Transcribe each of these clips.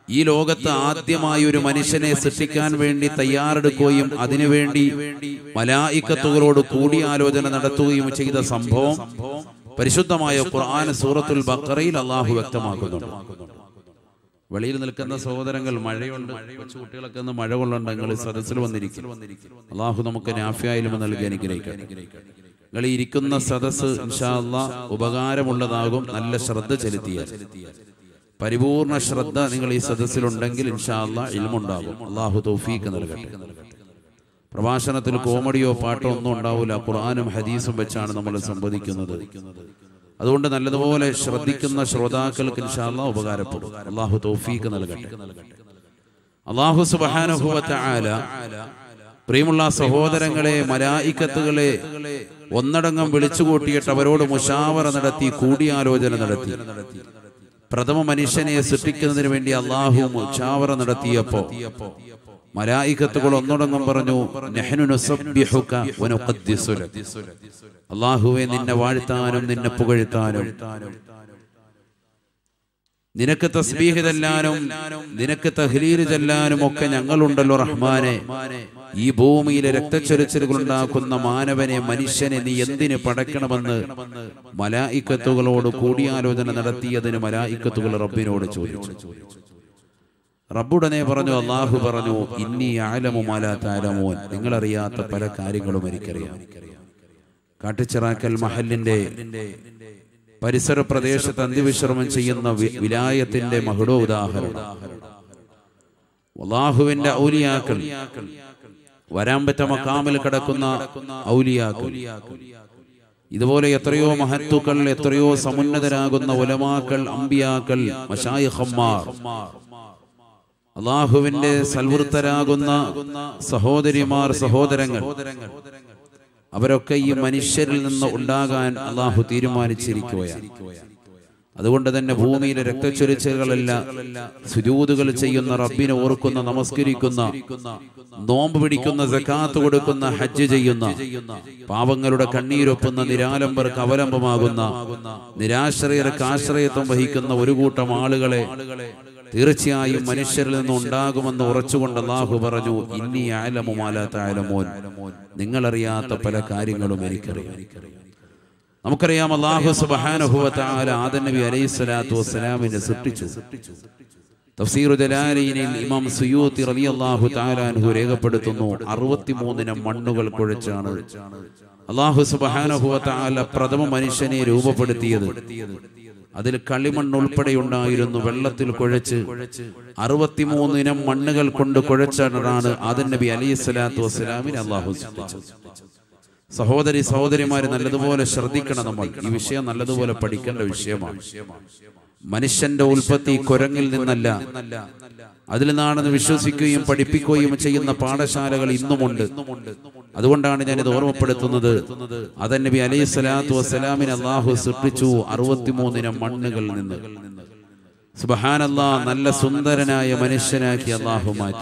ഈ ലോകത്ത് ആദ്യമായി ഒരു മനുഷ്യനെ സൃഷ്ടിക്കാൻ വേണ്ടി തയ്യാറെടുക്കുകയും അതിനുവേണ്ടി മലായിക്കത്തുകളോട് കൂടിയാലോചന നടത്തുകയും ചെയ്ത സംഭവം പരിശുദ്ധമായ ഖുർആൻ സൂറത്തുൽ ബക്കറയിൽ അള്ളാഹു വ്യക്തമാക്കുന്നുണ്ട് വെളിയിൽ നിൽക്കുന്ന സഹോദരങ്ങൾ മഴയുണ്ട് കൊച്ചു കുട്ടികളൊക്കെ ഒന്ന് മഴ കൊള്ളണ്ട നിങ്ങൾ ഈ സദസ്സിൽ വന്നിരിക്കും അള്ളാഹു നമുക്ക് നാഫ്യായാലും നൽകി അനുഗ്രഹിക്കട്ടെ നിങ്ങൾ ഈ ഇരിക്കുന്ന സദസ്സ് ഇൻഷാ അള്ളാ ഉപകാരമുള്ളതാകും നല്ല ശ്രദ്ധ ചെലുത്തിയാൽ പരിപൂർണ ശ്രദ്ധ നിങ്ങൾ ഈ സദസ്സിലുണ്ടെങ്കിൽ ഇൻഷാ അള്ളാ ഇൽമുണ്ടാകും അള്ളാഹു തൗഫീക്ക് നൽകട്ടെ പ്രഭാഷണത്തിൽ കോമഡിയോ പാട്ടോ ഒന്നും ഉണ്ടാവില്ല ഖുർആാനും ഹദീസും വെച്ചാണ് നമ്മൾ സംവദിക്കുന്നത് അതുകൊണ്ട് നല്ലതുപോലെ ശ്രദ്ധിക്കുന്ന ശ്രോതാക്കൾക്ക് ഇൻഷാല്ല ഉപകാരപ്പെടും അള്ളാഹു തൗഫീക്ക് നൽകട്ടെ അള്ളാഹു സുബാനുഭവത്തെ ആല പ്രിയമുള്ള സഹോദരങ്ങളെ മലായിക്കത്തുകളെ ഒന്നടങ്കം വിളിച്ചുകൂട്ടിയിട്ട് അവരോട് മുഷാവറ നടത്തി കൂടിയാലോചന നടത്തി പ്രഥമ മനുഷ്യനെ സൃഷ്ടിക്കുന്നതിന് വേണ്ടി അള്ളാഹു മുഷാവറ നടത്തിയപ്പോ മലായിക്കത്തുകൾ ഒന്നടങ്കം പറഞ്ഞു "നഹ്നു നുസബ്ബിഹുക വനുഖദ്ദിസു ലക്." അള്ളാഹുവെ നിന്നെ വാഴ്ത്താനും നിന്നെ പുകഴ്ത്താനും നിനക്ക് തസ്ബീഹ് ചെല്ലാനും നിനക്ക് തഹ്ലീൽ ചെല്ലാനും ഒക്കെ ഞങ്ങളുണ്ടല്ലോ റഹ്മാനെ ഈ ഭൂമിയിലെ രക്തച്ചൊരിച്ചിലുകൾ ഉണ്ടാക്കുന്ന മാനവനെ മനുഷ്യനെ നീ എന്തിന് പടക്കണമെന്ന് മലായിക്കത്തുകളോട് കൂടിയാലോചന നടത്തിയതിന് മലായിക്കത്തുകൾ റബ്ബിനോട് ചോദിച്ചു റബ്ബുടനെ പറഞ്ഞു അള്ളാഹു പറഞ്ഞു ഇന്നി ആലമു മാലാ താലമോൻ നിങ്ങളറിയാത്ത പല കാര്യങ്ങളും എനിക്കറിയാം കാട്ടിച്ചിറാക്കൽ മഹലിന്റെ പരിസര പ്രദേശത്ത് അന്ത്യവിശ്രമം ചെയ്യുന്ന വി- വിലായത്തിന്റെ മഹുടോ ഉദാഹരണം അള്ളാഹുവിന്റെ ഔലിയാക്കൾ വരാൻ പറ്റ മക്കാമിൽ കിടക്കുന്ന ഔലിയാക്കൾ ഇതുപോലെ എത്രയോ മഹത്തുക്കൾ എത്രയോ സമുന്നതരാകുന്ന ഉലമാക്കൾ അമ്പിയാക്കൾ മഷായിഹമ്മാർ അള്ളാഹുവിന്റെ സൽവൃത്തരാകുന്ന സഹോദരിമാർ സഹോദരങ്ങൾ അവരൊക്കെ ഈ മനുഷ്യരിൽ നിന്ന് ഉണ്ടാകാൻ അള്ളാഹു തീരുമാനിച്ചിരിക്കുകയാണ് അതുകൊണ്ട് തന്നെ ഭൂമിയിലെ രക്തച്ചൊരിച്ചലുകളല്ല സുജൂതുകൾ ചെയ്യുന്ന റബ്ബിനെ ഓർക്കുന്ന നമസ്കരിക്കുന്ന നോമ്പ് പിടിക്കുന്ന സക്കാത്ത് കൊടുക്കുന്ന ഹജ്ജ് ചെയ്യുന്ന പാവങ്ങളുടെ കണ്ണീരൊപ്പുന്ന നിരാലംബർക്ക് അവലംബമാകുന്ന നിരാശ്രയർക്ക് ആശ്രയത്വം വഹിക്കുന്ന ഒരു കൂട്ടം ആളുകളെ തീർച്ചയായും മനുഷ്യരിൽ നിന്ന് ഉണ്ടാകുമെന്ന് ഉറച്ചുകൊണ്ട് അള്ളാഹു പറഞ്ഞു ഇന്നി ആലമുമാല താലമോൻ നിങ്ങളറിയാത്ത പല കാര്യങ്ങളും എനിക്കറിയാം നമുക്കറിയാം അള്ളാഹു സുബാനുഭവത്താല ആദൻ നബി അലൈഹി സ്വലാത്തു വസ്സലാമിനെ സൃഷ്ടിച്ചു തഫ്സീറു ജലാലീനിൽ ഇമാം സുയൂത്തി റളിയല്ലാഹു തആല അൻഹു രേഖപ്പെടുത്തുന്നു അറുപത്തിമൂന്നിനം മണ്ണുകൾ കുഴച്ചാണ് അള്ളാഹു സുബ്ഹാനഹു വതആല പ്രഥമ മനുഷ്യനെ രൂപപ്പെടുത്തിയത് അതിൽ കളിമണ്ണ് ഉൾപ്പെടെയുണ്ടായിരുന്നു വെള്ളത്തിൽ കുഴച്ച് അറുപത്തിമൂന്നിനം മണ്ണുകൾ കൊണ്ട് കുഴച്ചാണ് ആദൻ നബി അലൈഹി സ്വലാത്തു വസ്സലാമിനെ അള്ളാഹു സൃഷ്ടിച്ചത് സഹോദരി സഹോദരിമാര് നല്ലതുപോലെ ശ്രദ്ധിക്കണം നമ്മൾ ഈ വിഷയം നല്ലതുപോലെ പഠിക്കേണ്ട വിഷയമാണ് മനുഷ്യന്റെ ഉൽപ്പത്തി കുരങ്ങിൽ നിന്നല്ല അതിൽ നിന്നാണെന്ന് വിശ്വസിക്കുകയും പഠിപ്പിക്കുകയും ചെയ്യുന്ന പാഠശാലകൾ ഇന്നുമുണ്ട് അതുകൊണ്ടാണ് ഞാൻ ഇത് ഓർമ്മപ്പെടുത്തുന്നത് അതൻ നബി അലൈഹി സ്വലാത്തു വസ്സലാമിന് അള്ളാഹു സൃഷ്ടിച്ചു അറുപത്തിമൂന്നിനം മണ്ണുകളിൽ നിന്ന് സുബഹാനല്ലാ നല്ല സുന്ദരനായ മനുഷ്യനാക്കി അള്ളാഹു മാറ്റി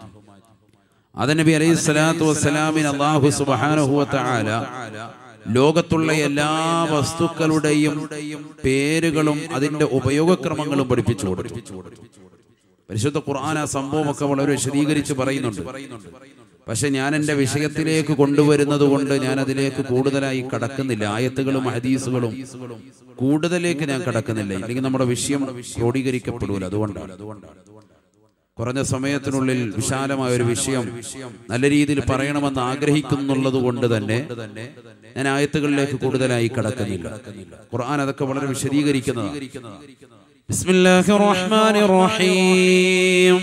അതനബി അലൈഹി സ്വലാത്തു വസ്സലാമിന് അള്ളാഹു സുബാനുഹുവല ലോകത്തുള്ള എല്ലാ വസ്തുക്കളുടെയും പേരുകളും അതിന്റെ ഉപയോഗക്രമങ്ങളും പഠിപ്പിച്ചു കൊടുത്തു പരിശുദ്ധ ഖുർആൻ ആ സംഭവമൊക്കെ വളരെ വിശദീകരിച്ച് പറയുന്നുണ്ട് പക്ഷെ ഞാൻ എൻ്റെ വിഷയത്തിലേക്ക് കൊണ്ടുവരുന്നത് കൊണ്ട് ഞാൻ അതിലേക്ക് കൂടുതലായി കടക്കുന്നില്ല ആയത്തുകളും ഹദീസുകളും കൂടുതലേക്ക് ഞാൻ കടക്കുന്നില്ല ഇല്ലെങ്കിൽ നമ്മുടെ വിഷയം ക്രോഡീകരിക്കപ്പെടൂല അതുകൊണ്ടാണ് കുറഞ്ഞ സമയത്തിനുള്ളിൽ വിശാലമായ ഒരു വിഷയം നല്ല രീതിയിൽ പറയണമെന്ന് ആഗ്രഹിക്കുന്നുള്ളത് കൊണ്ട് തന്നെ ഞാൻ ആയത്തുകളിലേക്ക് കൂടുതലായി കടക്കുന്നില്ല ഖുർആൻ അതൊക്കെ വളരെ വിശദീകരിക്കുന്നതാണ് بسم الله الرحمن الرحيم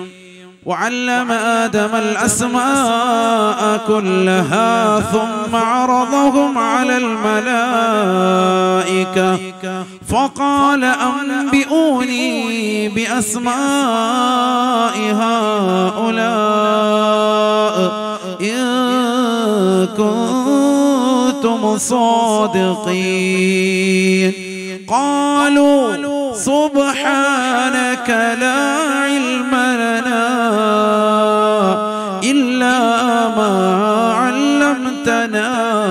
وعلم آدم الأسماء كلها ثم عرضهم على الملائكة فقال أنبئوني بأسماء هؤلاء إن كنتم صادقين قالوا سبحانك لا علم لنا إلا ما علمتنا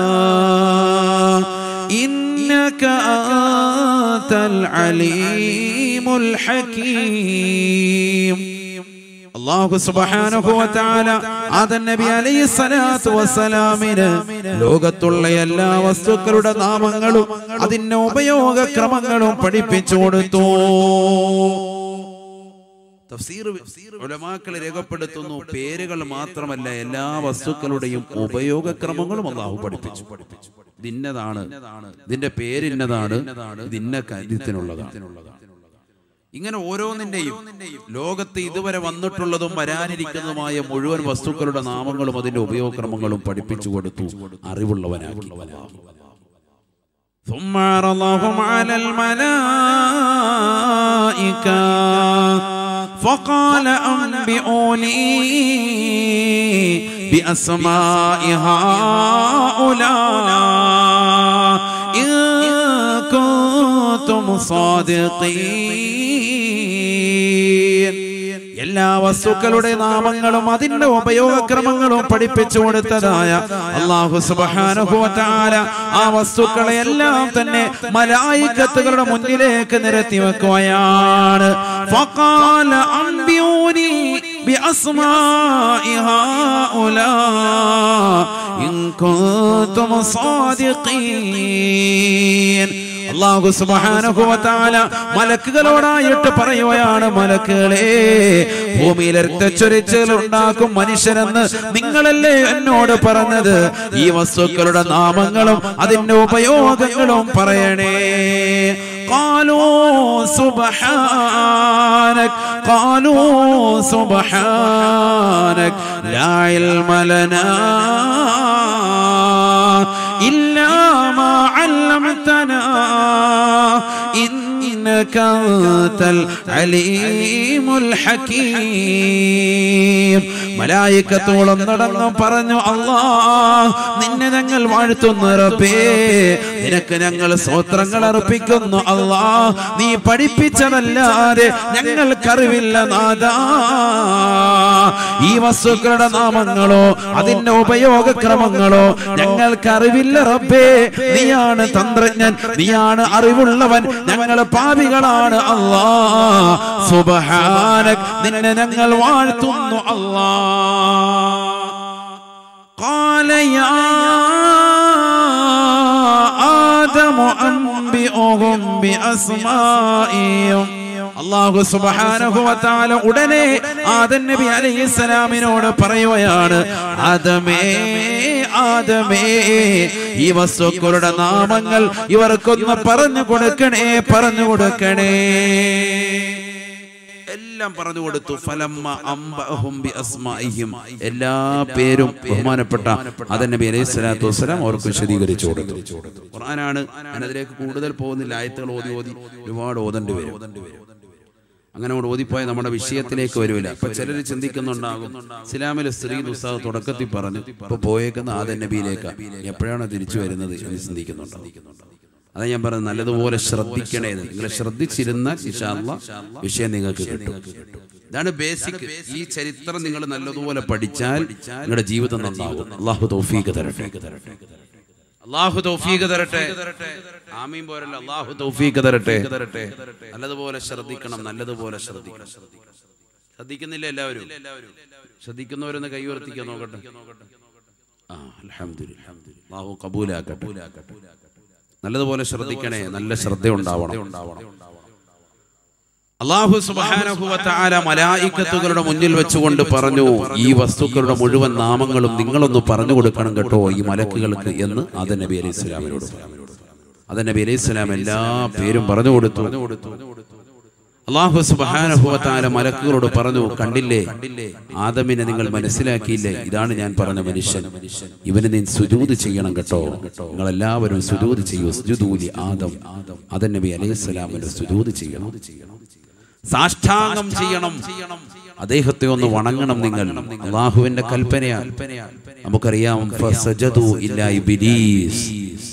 إنك أنت العليم الحكيم അള്ളാഹു സുബ്ഹാനഹു വ തആല ആദം നബി അലൈഹി സ്വലാത്തു വസ്സലാമിന് ലോകത്തുള്ള എല്ലാ വസ്തുക്കളുടെ നാമങ്ങളും അതിന്റെ ഉപയോഗക്രമങ്ങളും പഠിപ്പിച്ചു കൊടുത്തു തഫ്സീർ ഉലമാക്കൾ രേഖപ്പെടുത്തുന്നു പേരുകൾ മാത്രമല്ല എല്ലാ വസ്തുക്കളുടെയും ഉപയോഗക്രമങ്ങളും അള്ളാഹു പഠിപ്പിച്ചു ഇതിന്നതാണ് ഇതിന്റെ പേരിന്നതാണ് ഇതിന്ന കാര്യത്തിനുള്ളതാണ് ഇങ്ങനെ ഓരോന്നിന്റെയും ലോകത്ത് ഇതുവരെ വന്നിട്ടുള്ളതും വരാനിരിക്കുന്നതുമായ മുഴുവൻ വസ്തുക്കളുടെ നാമങ്ങളും അതിന്റെ ഉപയോഗക്രമങ്ങളും പഠിപ്പിച്ചു കൊടുത്തു അറിവുള്ളവനാക്കി ثم عرضهم على الملائكة فقال أنبئوني بأسماء هؤلاء إن كنتم صادقين എല്ലാ വസ്തുക്കളുടെ നാമങ്ങളും അതിന്റെ ഉപയോഗക്രമങ്ങളും പഠിപ്പിച്ചു കൊടുത്തതായ അള്ളാഹു സുബ്ഹാനഹു വ തആല ആ വസ്തുക്കളെ എല്ലാം തന്നെ മലായിക്കത്തുകളുടെ മുന്നിലേക്ക് നിരത്തി വെക്കുകയാണ് ഫഖാല അൻബിയൂനി ബിഅസ്മാഇ ഹൗലാ ഇൻ കുൻതും സാദിഖീൻ അള്ളാഹു സുബ്ഹാനഹു വ തആല മലക്കുകളോടായിട്ട് പറയുകയാണ് മലക്കുകളെ ഭൂമിയിൽ രക്തച്ചൊരിച്ചൽ ഉണ്ടാക്കും മനുഷ്യനെന്ന് നിങ്ങളല്ലേ എന്നോട് പറഞ്ഞത് ഈ വസ്തുക്കളുടെ നാമങ്ങളും അതിന്റെ ഉപയോഗങ്ങളും പറയണേ قالوا سبحانك قالوا سبحانك لا علم لنا إلا ما علمتنا إنك أنت العليم الحكيم മലായിക്കത്തോളം നടന്നു പറഞ്ഞു അല്ലാ നിന്നെ ഞങ്ങൾ വാഴ്ത്തുന്നു റബ്ബേ നിനക്ക് ഞങ്ങൾ സ്വത്രങ്ങൾ അർപ്പിക്കുന്നു അല്ലാ നീ പഠിപ്പിച്ചതല്ലാതെ ഞങ്ങൾക്കറിവില്ല നാദാ ഈ വസ്തുക്കളുടെ നാമങ്ങളോ അതിന്റെ ഉപയോഗക്രമങ്ങളോ ഞങ്ങൾക്കറിവില്ല റബ്ബേ നീയാണ് തന്ത്രജ്ഞൻ നീയാണ് അറിവുള്ളവൻ ഞങ്ങൾ പാപികളാണ് അല്ലാ സുബഹാനക് നിന്നെ ഞങ്ങൾ വാഴ്ത്തുന്നു അല്ലാ قال يا آدم أنبئهم بأسمائهم അള്ളാഹു സുബ്ഹാനഹു വ തആല ഉടനെ ആദം നബി അലൈഹിസ്സലാമിനോട് പറയുകയാണ് ആദമേ ആദമേ ഈ വസ്തുക്കളുടെ നാമങ്ങൾ ഇവർക്കൊന്ന് പറഞ്ഞു കൊടുക്കണേ പറഞ്ഞു കൊടുക്കണേ എല്ലാം പറഞ്ഞു കൊടുത്തു ഫലമ്മ അംബഅഹും ബി അസ്മാഇഹിം എല്ലാ പേരും ബഹുമാനപ്പെട്ട അതൻ നബി അലൈഹി സ്വലാത്തു വസ്സലാം അവർക്ക് വിശദീകരിച്ചു കൊടുത്തു ഖുർആനാണ് ഞാൻ അതിലേക്ക് കൂടുതൽ പോകുന്നില്ല ആയത്തുകൾ ഓതി ഓതി ഒരുപാട് ഓതേണ്ടി വരും അങ്ങനെ അങ്ങോട്ട് ഓതിപ്പോയ നമ്മുടെ വിഷയത്തിലേക്ക് വരില്ല അപ്പൊ ചിലർ ചിന്തിക്കുന്നുണ്ടാകും ഇസ്ലാമിലെ സ്ത്രീ ഉസ്താദ് തുടക്കത്തിൽ പറഞ്ഞു ഇപ്പൊ പോയേക്കുന്ന ആദൻ നബിയിലേക്ക് എപ്പോഴാണ് തിരിച്ചു വരുന്നത് എന്ന് ചിന്തിക്കുന്നുണ്ടാകും അതാ ഞാൻ പറഞ്ഞത് നല്ലതുപോലെ ശ്രദ്ധിക്കണേ എന്ന്. നിങ്ങൾ ശ്രദ്ധിച്ചിരുന്നാൽ ഇൻഷാ അല്ലാ വിഷയം നിങ്ങൾക്ക് കിട്ടും ഇതാണ് ബേസിക് ഈ ചരിത്രം നിങ്ങൾ നല്ലതുപോലെ പഠിച്ചാൽ നിങ്ങളുടെ ജീവിതം നന്നാകും അള്ളാഹു തൗഫീഖ് തരട്ടെ അള്ളാഹു തൗഫീഖ് തരട്ടെ ആമീൻ പോരല്ല അള്ളാഹു തൗഫീഖ് തരട്ടെ നല്ലതുപോലെ ശ്രദ്ധിക്കണം നല്ലതുപോലെ ശ്രദ്ധിക്കണം ശ്രദ്ധിക്കുന്നില്ല എല്ലാവരും ശ്രദ്ധിക്കുന്നവരൊന്ന് കൈവർത്തിക്കാൻ നോക്കട്ടെ ആ അൽഹംദുലില്ലാ അള്ളാഹു കബൂലാക്കട്ടെ നല്ലതുപോലെ ശ്രദ്ധിക്കണേ നല്ല ശ്രദ്ധ ഉണ്ടാവണം അള്ളാഹു സുബ്ഹാനഹു വ തആല മലായിക്കത്തുകളുടെ മുന്നിൽ വെച്ചുകൊണ്ട് പറഞ്ഞു ഈ വസ്തുക്കളുടെ മുഴുവൻ നാമങ്ങളും നിങ്ങളൊന്ന് പറഞ്ഞു കൊടുക്കണം കേട്ടോ ഈ മലക്കുകൾക്ക് എന്ന് ആദം നബി അലൈഹി സ്വലാമിനോട് ആദം നബി അലൈഹി സ്വലാം എല്ലാ പേരും പറഞ്ഞു കൊടുത്തു അള്ളാഹു സുബ്ഹാനഹു വ തആല മലക്കുകളോട് പറഞ്ഞു കണ്ടില്ലേ ആദമിനെ നിങ്ങൾ മനസ്സിലാക്കിയില്ലേ ഇതാണ് ഞാൻ പറഞ്ഞ മനുഷ്യൻ ഇവന് നീ സുജൂദ് ചെയ്യണം കേട്ടോ നിങ്ങൾ എല്ലാവരും സുജൂദ് ചെയ്യൂ സുജൂദൂലി ആദം ആദം നബി അലൈഹി സ്വലാമിന് സുജൂദ് ചെയ്യണം സാഷ്ടാംഗം ചെയ്യണം അദ്ദേഹത്തെ ഒന്ന് വണങ്ങണം നിങ്ങൾ അള്ളാഹുവിന്റെ കൽപ്പനയാണ് നമുക്കറിയാം ഫസജദു ഇല്ലാ ഇബ്ലീസ്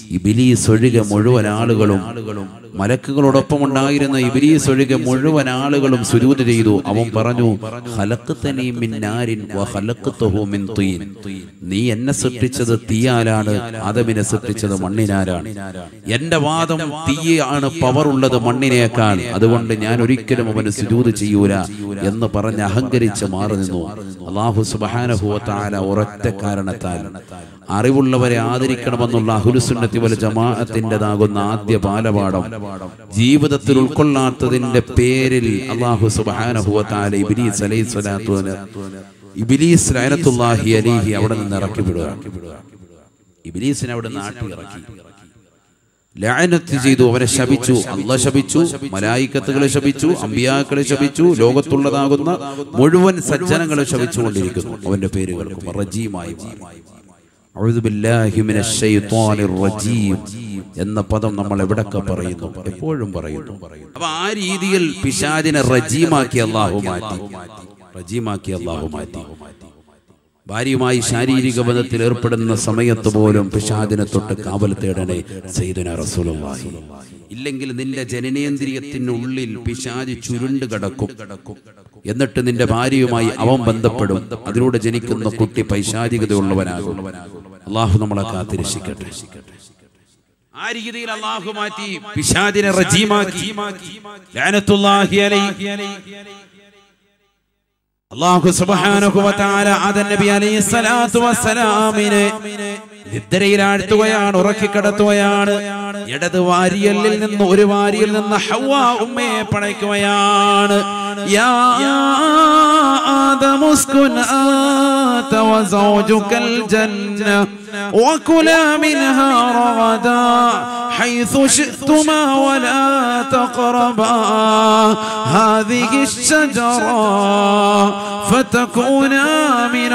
ഇബിലീസ് ഒഴികെ മുഴുവൻ ആളുകളും മലക്കുകളോടൊപ്പം ഉണ്ടായിരുന്ന ഇബിലീസ് ഒഴികെ മുഴുവൻ ആളുകളും സുരൂത് ചെയ്തു അവൻ പറഞ്ഞു "ഖലഖ്തനീ മിൻ നാരിൻ വ ഖലഖ്തഹു മിൻ തീൻ." നീ എന്നെ സൃഷ്ടിച്ചത് തീയാലാണ് ആദമിനെ സൃഷ്ടിച്ചത് മണ്ണിനാലാണ് എന്റെ വാദം തീയാണ് പവർ ഉള്ളത് മണ്ണിനേക്കാൾ അതുകൊണ്ട് ഞാൻ ഒരിക്കലും അവന് സുജൂത് ചെയ്യൂല എന്ന് പറഞ്ഞ് അഹങ്കരിച്ച് മാറി നിന്നു അള്ളാഹു സുബാനഹുവത്താല ഒരൊറ്റ കാരണത്താൽ അറിവുള്ളവരെ ആദരിക്കണമെന്നുള്ള അഹുലുസുന്നത്തി വല ജമാഅത്തിൻ്റെതാകുന്ന ആദ്യ ബാലപാഠം ജീവിതത്തിൽ ഉൾക്കൊള്ളാത്തതിന്റെ പേരിൽ അള്ളാഹു സുബാനഹുവത്താല ഇബിലീസ് അലൈഹി സ്വലാത്തു ഇബിലീസ് ലൈനത്തുല്ലാഹി അലിഹി അവിടെ നിന്ന് ഇറക്കി വിടുക ഇബിലീസിനെ അവിടെ നാട്ടി ഇറക്കി ലാനത്ത് ചെയ്തു അവരെ ശപിച്ചു അല്ല ശപിച്ചു മലായിക്കത്തുകളെ ശപിച്ചു അമ്പിയാക്കളെ ശപിച്ചു ലോകത്തുള്ളതാകുന്ന മുഴുവൻ സജ്ജനങ്ങളെ ശപിച്ചുകൊണ്ടിരിക്കുന്നു അവന്റെ പേരുകൾക്കും റജീമായി മാറി. അഊദു ബില്ലാഹി മിനശ് ശൈത്വാനിർ റജീം എന്ന പദം നമ്മൾ എവിടൊക്കെ പറയുന്നു എപ്പോഴും പറയുന്നു അപ്പൊ ആ രീതിയിൽ പിശാദിനെ റജീമാക്കി അള്ളാഹു മാറ്റി റജീമാക്കി അള്ളാഹു മാറ്റി ഭാര്യയുമായി ശാരീരിക ബന്ധത്തിൽ ഏർപ്പെടുന്ന സമയത്ത് പോലും പിശാദിനെ തൊട്ട് കാവൽ തേടണേ സൈദുന റസൂലുള്ളാഹി ഇല്ലെങ്കിൽ നിന്റെ ജനനേന്ദ്രിയത്തിനുള്ളിൽ പിശാജ് ചുരുണ്ട് കിടക്കും എന്നിട്ട് നിന്റെ ഭാര്യയുമായി അവൻ ബന്ധപ്പെടും അതിലൂടെ ജനിക്കുന്ന കുട്ടി പൈശാചികതയുള്ളവനാകും അള്ളാഹു നമ്മളെ കാത്തിരക്ഷിക്കട്ടെ ആ രീതിയിൽ അള്ളാഹു മാറ്റി പിശാദിനെ റജീമാക്കി ലഅനത്തുല്ലാഹി അലൈഹി അള്ളാഹു സുബ്ഹാനഹു വ തആല ആദം നബി അലൈഹി സ്വലാത്തു വസ്സലാമിനെ നിദ്രയിലാഴ്ത്തുകയാണ് ഉറക്കിക്കിടത്തുകയാണ് ഇടത് വാരിയലിൽ നിന്ന് ഒരു വാരിയിൽ നിന്ന് ഹവ്വ ഉമ്മയെ പടയ്ക്കുകയാണ് യാ آدم اسكن أنت وزوجك الجنة وكلا منها رغدا حيث شئتما ولا تقربا هذه الشجرة فتكونا من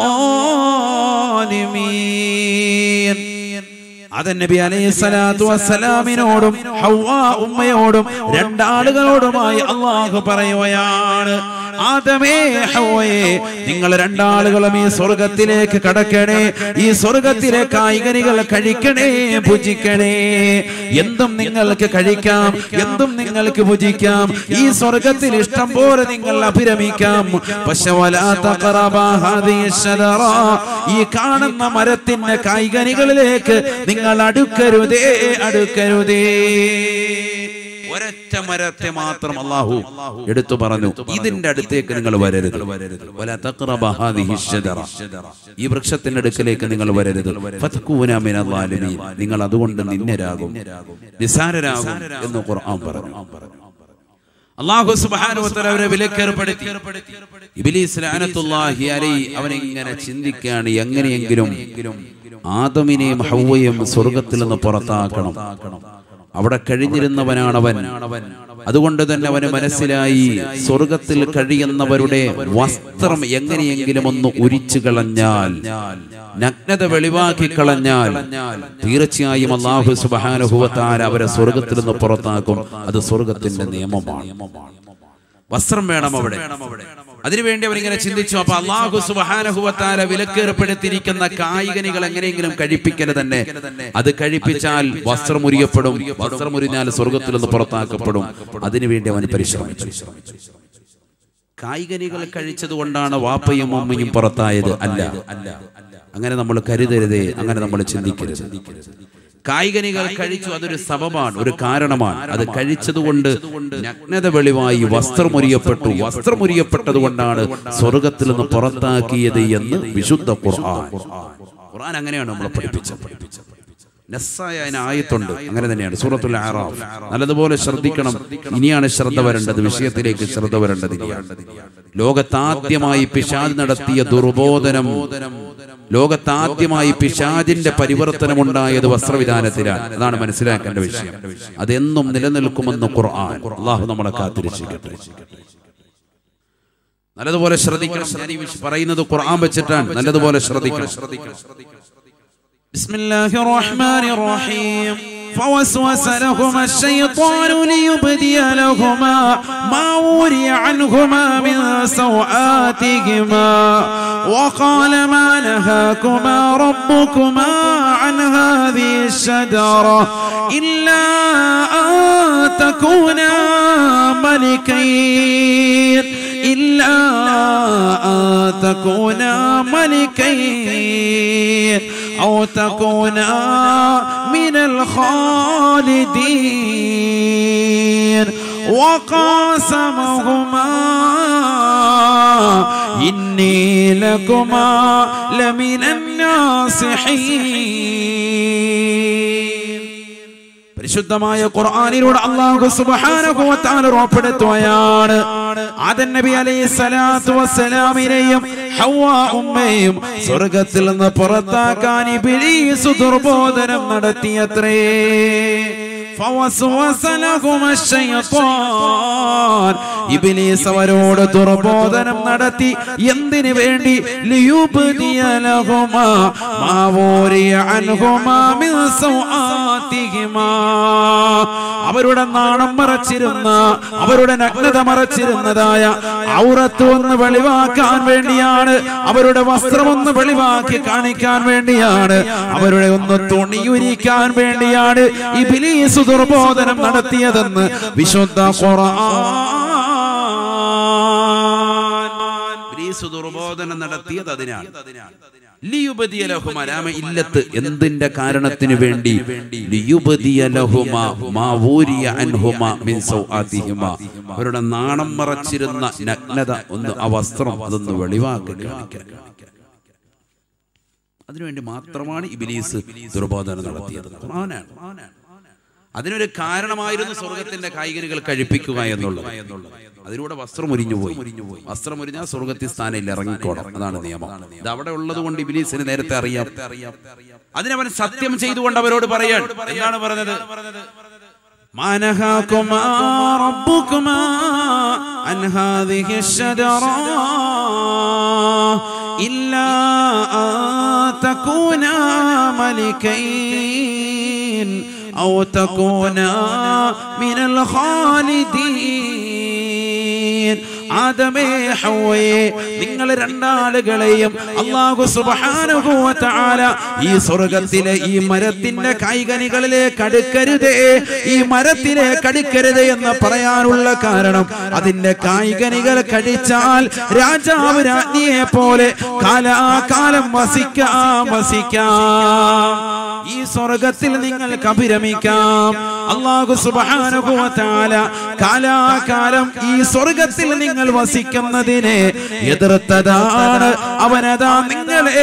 الظالمين അതൻ നബി അലൈഹി സ്വലാത്തു വസ്സലാമിനോടും ഹവ്വ ഉമ്മയോടും രണ്ടാളുകളോടുമായി അള്ളാഹു പറയുകയാണ് ആദമേ ഹവ്വയെ നിങ്ങൾ രണ്ടാളുകളും ഈ സ്വർഗത്തിലേക്ക് കടക്കണേ ഈ സ്വർഗത്തിലെ കായികനികൾ കഴിക്കണേ ഭുജിക്കണേ എന്തും നിങ്ങൾക്ക് കഴിക്കാം എന്തും നിങ്ങൾക്ക് ഭുജിക്കാം ഈ സ്വർഗത്തിൽ ഇഷ്ടം പോലെ നിങ്ങൾ അഭിരമിക്കാം പക്ഷെ വലാ തഖറബാ ഹാദിഹി ശജറ. ഈ കാണുന്ന മരത്തിന്റെ കായികനികളിലേക്ക് നിങ്ങൾ അടുക്കരുതേ അടുക്കരുതേ ഒരൊറ്റ മരത്തെ മാത്രം അള്ളാഹു എടുത്തു പറഞ്ഞു ഇതിന്റെ അടുത്തേക്ക് നിങ്ങൾ വരരുത് വലാ തഖറബ ഹാദിഹി ശജറ. ഈ വൃക്ഷത്തിന്റെ അടുക്കലേക്ക് നിങ്ങൾ വരരുത് ഫതകൂന മിനൽ ളാലിമീൻ. നിങ്ങൾ അതുകൊണ്ട് നിന്നരാകും നിസാരരാകും എന്ന് ഖുർആൻ പറഞ്ഞു അള്ളാഹു സുബ്ഹാനഹു വതആല അവരെ വിലക്കേർപ്പെടുത്തി ഇബ്ലീസ് ലഅനത്തുല്ലാഹി അലൈഹി അവൻ ഇങ്ങനെ ചിന്തിക്കുകയാണ് എങ്ങനെയെങ്കിലും ആദമിനെയും ഹവ്വയും സ്വർഗത്തിൽ നിന്ന് പുറത്താക്കണം അവിടെ കഴിഞ്ഞിരുന്നവനാണവൻ അതുകൊണ്ട് തന്നെ അവന് മനസ്സിലായി സ്വർഗത്തിൽ കഴിയുന്നവരുടെ വസ്ത്രം എങ്ങനെയെങ്കിലും ഒന്ന് ഉരിച്ചു കളഞ്ഞാൽ നഗ്നത വെളിവാക്കി കളഞ്ഞാൽ തീർച്ചയായും അള്ളാഹു സുബാനുഭവത്താൽ അവരെ സ്വർഗത്തിൽ നിന്ന് പുറത്താക്കും അത് സ്വർഗത്തിന്റെ നിയമമാണ് വസ്ത്രം വേണം അവിടെ അതിനുവേണ്ടി അവരിങ്ങനെ ചിന്തിച്ചു അപ്പൊ അള്ളാഹു സുബാനഹുവത്താല വിലക്കേർപ്പെടുത്തിയിരിക്കുന്ന കായികനികൾ എങ്ങനെയെങ്കിലും കഴിപ്പിക്കല് തന്നെ അത് കഴിപ്പിച്ചാൽ വസ്ത്രം ഉരിയപ്പെടും വസ്ത്രം ഉരിഞ്ഞാൽ സ്വർഗത്തിൽ നിന്ന് പുറത്താക്കപ്പെടും അതിനുവേണ്ടി അവൻ പരിശ്രമിച്ചു കായികനികൾ കഴിച്ചത് കൊണ്ടാണ് വാപ്പയും അമ്മയും പുറത്തായത് അല്ല അങ്ങനെ നമ്മൾ കരുതരുതേ അങ്ങനെ നമ്മൾ ചിന്തിക്കരുത് കായികനികൾ കഴിച്ചു അതൊരു സബബാണ് ഒരു കാരണമാണ് അത് കഴിച്ചതുകൊണ്ട് നഗ്നത വെളിവായി വസ്ത്രമൊരിയപ്പെട്ടു വസ്ത്രമൊരിയപ്പെട്ടത് കൊണ്ടാണ് സ്വർഗത്തിൽ നിന്ന് പുറത്താക്കിയത് എന്ന് വിശുദ്ധ ഖുർആൻ ഖുർആൻ അങ്ങനെയാണ് നമ്മളെ പഠിപ്പിച്ചത് നസ്സായ അതിന് ആയത്തുണ്ട് അങ്ങനെ തന്നെയാണ് സൂറത്തുൽ ആറാഫ് നല്ലതുപോലെ ശ്രദ്ധിക്കണം ഇനിയാണ് ശ്രദ്ധ വരേണ്ടത് വിഷയത്തിലേക്ക് ശ്രദ്ധ വരേണ്ടത് ഇനിയാണ് ലോകത്താദ്യമായി പിശാദ് നടത്തിയ ദുർബോധനം ലോകത്താദ്യമായി പിശാജിന്റെ പരിവർത്തനം ഉണ്ടായത് വസ്ത്രവിധാനത്തിലാണ് അതാണ് മനസ്സിലാക്കേണ്ട വിഷയം അതെന്നും നിലനിൽക്കുമെന്ന് ഖുർആൻ അള്ളാഹു നമ്മളെ കാത്തിരിച്ചിരിക്കട്ടെ നല്ലതുപോലെ ശ്രദ്ധിക്കണം ഞാൻ ഈ വിഷ- പറയുന്നത് ഖുർആൻ വെച്ചിട്ടാണ് നല്ലതുപോലെ ശ്രദ്ധിക്കണം بسم الله الرحمن الرحيم فوسوس لهما الشيطان ليبدي لهما ما وري عنهما من سوآتهما وقال ما نهاكما ربكما عن هذه الشجرة إلا أن تكونا ملكين إلا أن تكونا ملكين أو تكونا من الخالدين وقاسمهما إني لكما لمن الناصحين പരിശുദ്ധമായ ഖുർആനിലൂടെ അള്ളാഹു സുബ്ഹാനഹു വ തആല ഉറപ്പെടുത്തുകയാണ് ആദൻ നബി അലൈഹി സ്വലാത്തു വസ്സലാമിനെയും ഹവ്വാ ഉമ്മയും സ്വർഗ്ഗത്തിൽ നിന്ന് പുറത്താക്കാൻ ഇബ്ലീസ് ദുർബോധനം നടത്തിയത്രേ فوسوس لهما الشيطان ഇബ്ലീസ് അവരോട് ദുർബോധനം നടത്തി എന്തിനു വേണ്ടി ലിയുബ്ദിയ ലഹുമാ മാ വൂരിയ അൻഹുമാ മിൻ സൗആതിഹിമാ അവരുടെ നാണം മറച്ചിരുന്ന അവരുടെ നഗ്നത മറച്ചിരുന്നതായ ഔറത്ത് ഒന്ന് വെളിവാക്കാൻ വേണ്ടിയാണ് അവരുടെ വസ്ത്രം ഒന്ന് വെളിവാക്കി കാണിക്കാൻ വേണ്ടിയാണ് അവരുടെ ഒന്ന് തുണിയുരിക്കാൻ വേണ്ടിയാണ് ഇബിലീസ് ദുർബോധനം നടത്തിയതെന്ന് വിശുദ്ധ ഖുർആൻ ഇബ്ലീസ് ദുർബോധനം നടത്തിയത് അതിനാണ് ലിയുബദിയ ലഹുമ രാമ ഇല്ലത്ത് എന്തിന്റെ കാരണത്തിന് വേണ്ടി ലിയുബദിയ ലഹുമ മാ ഊരിയ അൻഹുമ മിൻ സൗആതിഹിമ അവരുടെ നാണം മറച്ചിരുന്ന നഗ്നത ഒന്ന് ആ വസ്ത്രം അതൊന്ന് വെളിവാക്കി കാണിക്കാൻ അതിനുവേണ്ടി മാത്രമാണ് ഇബിലീസ് ദുർബോധനം നടത്തിയത് ഖുർആനാണ് അതിനൊരു കാരണമായിരുന്നു സ്വർഗത്തിന്റെ കായികനികൾ കഴിപ്പിക്കുക എന്നുള്ളത് അതിലൂടെ വസ്ത്രം ഉരിഞ്ഞു പോയി വസ്ത്രം ഉരിഞ്ഞാൽ സ്വർഗത്തിൽ സ്ഥാനയിൽ ഇറങ്ങിക്കോണം അതാണ് നിയമം ഇത് അവിടെ ഉള്ളത് കൊണ്ട് ഇബിലീസിന് നേരത്തെ അറിയാം അതിനവൻ സത്യം ചെയ്തുകൊണ്ട് അവരോട് പറയാൻ എന്താണ് പറഞ്ഞത് ما نهاكما ربكما عن هذه الشجرة إلا أن تكونا ملكين أو تكونا من الخالدين ആദമേ ഹവ്വയെ നിങ്ങൾ രണ്ടാളുകളെയും അള്ളാഹു സുബ്ഹാനഹു വ തആല ഈ സ്വർഗത്തിലെ ഈ മരത്തിന്റെ കൈകനികളിലേക്ക് അടുക്കരുതേ ഈ മരത്തിലേക്ക് അടുക്കരുത് എന്ന് പറയാനുള്ള കാരണം അതിന്റെ കായ്കനികൾ കഴിച്ചാൽ രാജാവ് രാജ്ഞിയെ പോലെ കാലാകാലം വസിക്കാം വസിക്കാം ഈ സ്വർഗത്തിൽ നിങ്ങൾക്ക് അഭിരമിക്കാം അള്ളാഹു സുബ്ഹാനഹു വ തആല കാലാകാലം ഈ സ്വർഗത്തിൽ നിങ്ങൾ വസിക്കുന്നതിനെ എതിർത്തതാണ് അവനതാ നിങ്ങളെ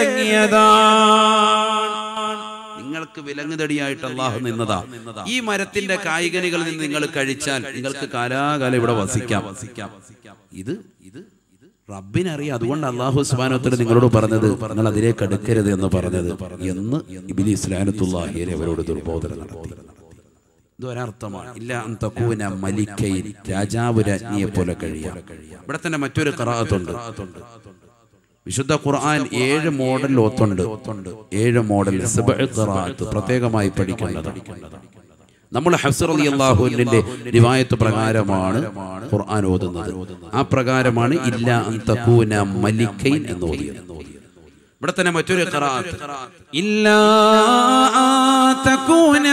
വിലങ്ങിയതാണ് നിങ്ങൾക്ക് വിലങ്ങുതടിയായിട്ട് അള്ളാഹു നിന്നതാ ഈ മരത്തിന്റെ കായികനികളിൽ നിന്ന് നിങ്ങൾ കഴിച്ചാൽ നിങ്ങൾക്ക് കാലാകാലം ഇവിടെ വസിക്കാം ഇത് ഇത് റബ്ബിനറിയാം അതുകൊണ്ട് അള്ളാഹു സുബാനോത്തിൽ നിങ്ങളോട് പറഞ്ഞത് നിങ്ങൾ അതിലേക്ക് അടുക്കരുത് എന്ന് പറഞ്ഞത് എന്ന് ഇബിലി ഇസ്ലാനത്തുല്ലാഹിയെ അവരോട് ദുർബോധന നടത്തി ഇത് ഒരർത്ഥമാണ് ഇല്ല അന്തക്കൂന മലിക്കയിൽ രാജാവ് രാജ്ഞിയെ പോലെ കഴിയാം ഇവിടെ തന്നെ മറ്റൊരു കറാത്തുണ്ട് വിശുദ്ധ ഖുർആൻ ഏഴ് മോഡൽ ഓത്തുണ്ട് ഏഴ് മോഡൽ സബഅ് ഖിറാഅത്ത് പ്രത്യേകമായി പഠിക്കേണ്ടതാണ് നമ്മൾ ഹഫ്സർ അലി അള്ളാഹുവിന്റെ റിവായത്ത് പ്രകാരമാണ് ഖുർആൻ ഓതുന്നത് ആ പ്രകാരമാണ് ഇല്ല അന്തക്കൂന മലിക്കൈൻ എന്ന് ഓതിയത് ഇവിടെ തന്നെ മറ്റൊരു ഖിറാഅത്ത് إلا أن تكونا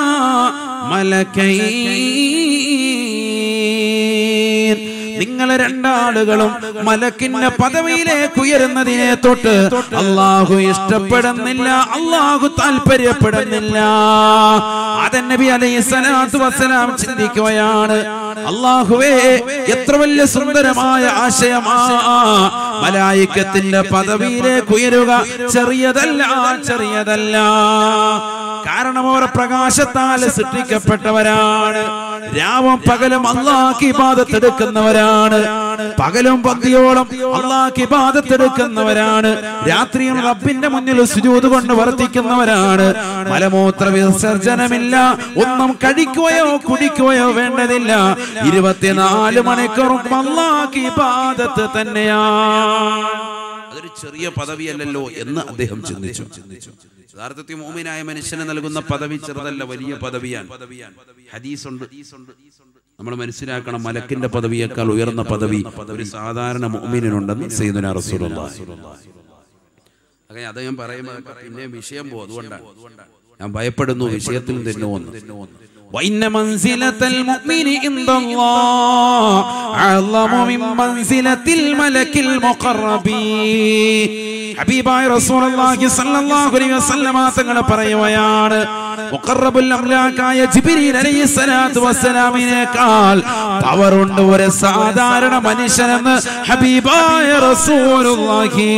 ملكين നിങ്ങൾ രണ്ടാളുകളും മലക്കിന്റെ പദവിയിലേക്ക് ഉയരുന്നതിനെ തൊട്ട് അള്ളാഹു ഇഷ്ടപ്പെടുന്നില്ല അള്ളാഹു താല്പര്യപ്പെടുന്നില്ല അതൻ നബി അലൈഹി സ്വലാത്തു വസ്സലാം ചിന്തിക്കുകയാണ് അള്ളാഹുവേ എത്ര വലിയ സുന്ദരമായ ആശയമാ മലായിക്കത്തിന്റെ പദവിയിലേക്ക് ഉയരുക ചെറിയതല്ല ചെറിയതല്ല കാരണം അവർ പ്രകാശത്താൽ സൃഷ്ടിക്കപ്പെട്ടവരാണ് രാവും പകലും അള്ളാഹ് ഇബാദത്തെടുക്കുന്നവരാണ് പകലും പന്തിയോളം അള്ളാഹ് ഇബാദത്തെടുക്കുന്നവരാണ് രാത്രിയും റബ്ബിന്റെ മുന്നിൽ സുജൂത് കൊണ്ട് വർത്തിക്കുന്നവരാണ് മലമൂത്ര വിസർജനമില്ല ഒന്നും കഴിക്കുകയോ കുടിക്കുകയോ വേണ്ടതില്ല ഇരുപത്തിനാല് മണിക്കൂറും അള്ളാഹ് ഇബാദത്ത് തന്നെയാണ് അതൊരു ചെറിയ പദവിയല്ലല്ലോ എന്ന് അദ്ദേഹം ചിന്തിച്ചു യഥാർത്ഥത്തിൽ മോമിനായ മനുഷ്യന് നൽകുന്ന പദവി ചെറുതല്ല വലിയ പദവിയാണ് ഹദീസുണ്ട് നമ്മൾ മനസ്സിലാക്കണം മലക്കിന്റെ പദവിയേക്കാൾ ഉയർന്ന പദവി ഒരു സാധാരണ മോമിനുണ്ടെന്ന് സയ്യിദുനാ റസൂലുള്ളാഹി അങ്ങനെ അത് ഞാൻ പറയുമ്പോൾ പിന്നെ വിഷയം പോകും അതുകൊണ്ടാണ് ഞാൻ ഭയപ്പെടുന്നു വിഷയത്തിൽ തന്നെ വന്നു وإن منزلة المؤمن عند الله أعظم من منزلة الملك المقرب ഹബീബായ റസൂലുള്ളാഹി സ്വല്ലല്ലാഹു അലൈഹി വസല്ലമ തങ്ങൾ പറയുകയാണ് മുഖറബുൽ അംലാക്കായ ജിബ്രീൽ അലൈഹിസ്സലാത്തു വസ്സലാമിനേക്കാൾ പവറുണ്ട് ഒരു സാധാരണ മനുഷ്യനെന്ന് ഹബീബായ റസൂലുള്ളാഹി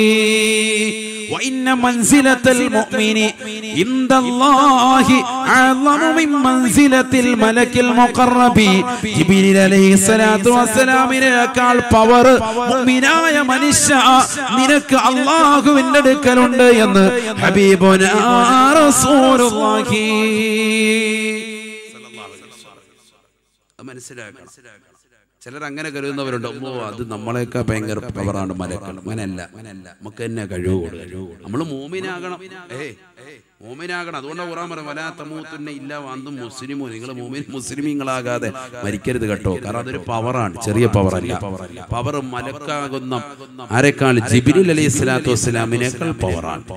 وإن منزلة المؤمن عند الله أعظم من منزلة الملك المقرب ജിബ്രീൽ അലൈഹി സ്വലാത്തു വസ്സലാമിനേക്കാൾ പവർ മുഅ്മിനായ മനുഷ്യ നിനക്ക് അള്ളാഹുവിന്റെ അടുക്കലുണ്ട് എന്ന് ഹബീബുനാ റസൂലുള്ളാഹി അത് മനസ്സിലാക്കണം ചിലർ അങ്ങനെ കരുതുന്നവരുണ്ട് അമ്മോ അത് നമ്മളെയൊക്കെ ഭയങ്കര പവറാണ് മലക്കൾ അങ്ങനെയല്ല നമുക്ക് തന്നെ കഴിവ് നമ്മൾ മൂമിനാകണം ഏ മൂമിനാകണം അതുകൊണ്ടാണ് ഖുറാൻ പറയും വലാ തമൂത്തുന്ന ഇല്ല വാന്തും മുസ്ലിമോ നിങ്ങൾ മൂമിൻ മുസ്ലിമീങ്ങളാകാതെ മരിക്കരുത് കേട്ടോ കാരണം അതൊരു പവറാണ് ചെറിയ പവറല്ല പവർ മലക്കാകുന്ന ആരെക്കാൾ ജിബിരിൽ അലൈഹി സ്വലാത്തു വസ്സലാമിനേക്കാൾ പവറാണ്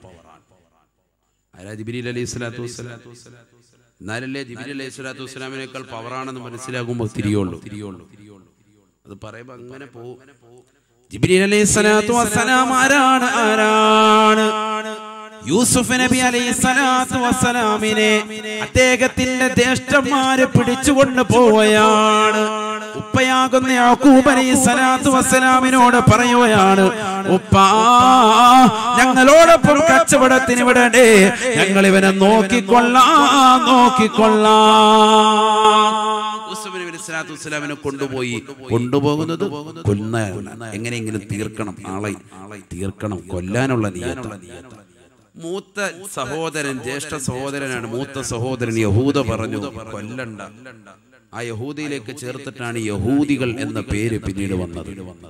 ആരാ ജിബിരിൽ അലൈഹി സ്വലാത്തു വസ്സലാം എന്നാലല്ലേ ജിബിരി അലൈഹി സ്വലാത്തു വസ്സലാമിനേക്കാൾ പവറാണെന്ന് മനസ്സിലാകുമ്പോൾ തിരിയുള്ളൂ തിരിയുള്ളൂ അത് പറയുമ്പോ അങ്ങനെ പോകും ജിബ്രീൽ അലൈഹി സ്വലാത്തു വസ്സലാം ആരാണ് ആരാണ് യൂസുഫ് നബി അലൈഹി സ്വലാത്തു വസ്സലാമിനെ അദ്ദേഹത്തിന്റെ ജ്യേഷ്ഠന്മാര് പിടിച്ചുകൊണ്ട് പോവുകയാണ് ഉപ്പയാകുന്ന യാക്കൂബ് അലൈഹി സ്വലാത്തു വസ്സലാമിനോട് പറയുകയാണ് ഉപ്പ ഞങ്ങളോടൊപ്പം കച്ചവടത്തിന് വിടണേ ഞങ്ങൾ ഇവനെ നോക്കിക്കൊള്ളാം നോക്കിക്കൊള്ളാം യൂസുഫ് നബി അലൈഹി സ്വലാത്തു വസ്സലാമിനെ കൊണ്ടുപോയി കൊണ്ടുപോകുന്നത് കൊല്ല എങ്ങനെയെങ്കിലും തീർക്കണം ആളെ തീർക്കണം കൊല്ലാനുള്ള നിയത്താണ് മൂത്ത സഹോദരൻ ജ്യേഷ്ഠ സഹോദരനാണ് മൂത്ത സഹോദരൻ യഹൂദ പറഞ്ഞു കൊല്ലണ്ട ആ യഹൂദിയിലേക്ക് ചേർത്തിട്ടാണ് യഹൂദികൾ എന്ന പേര് പിന്നീട് വന്നത്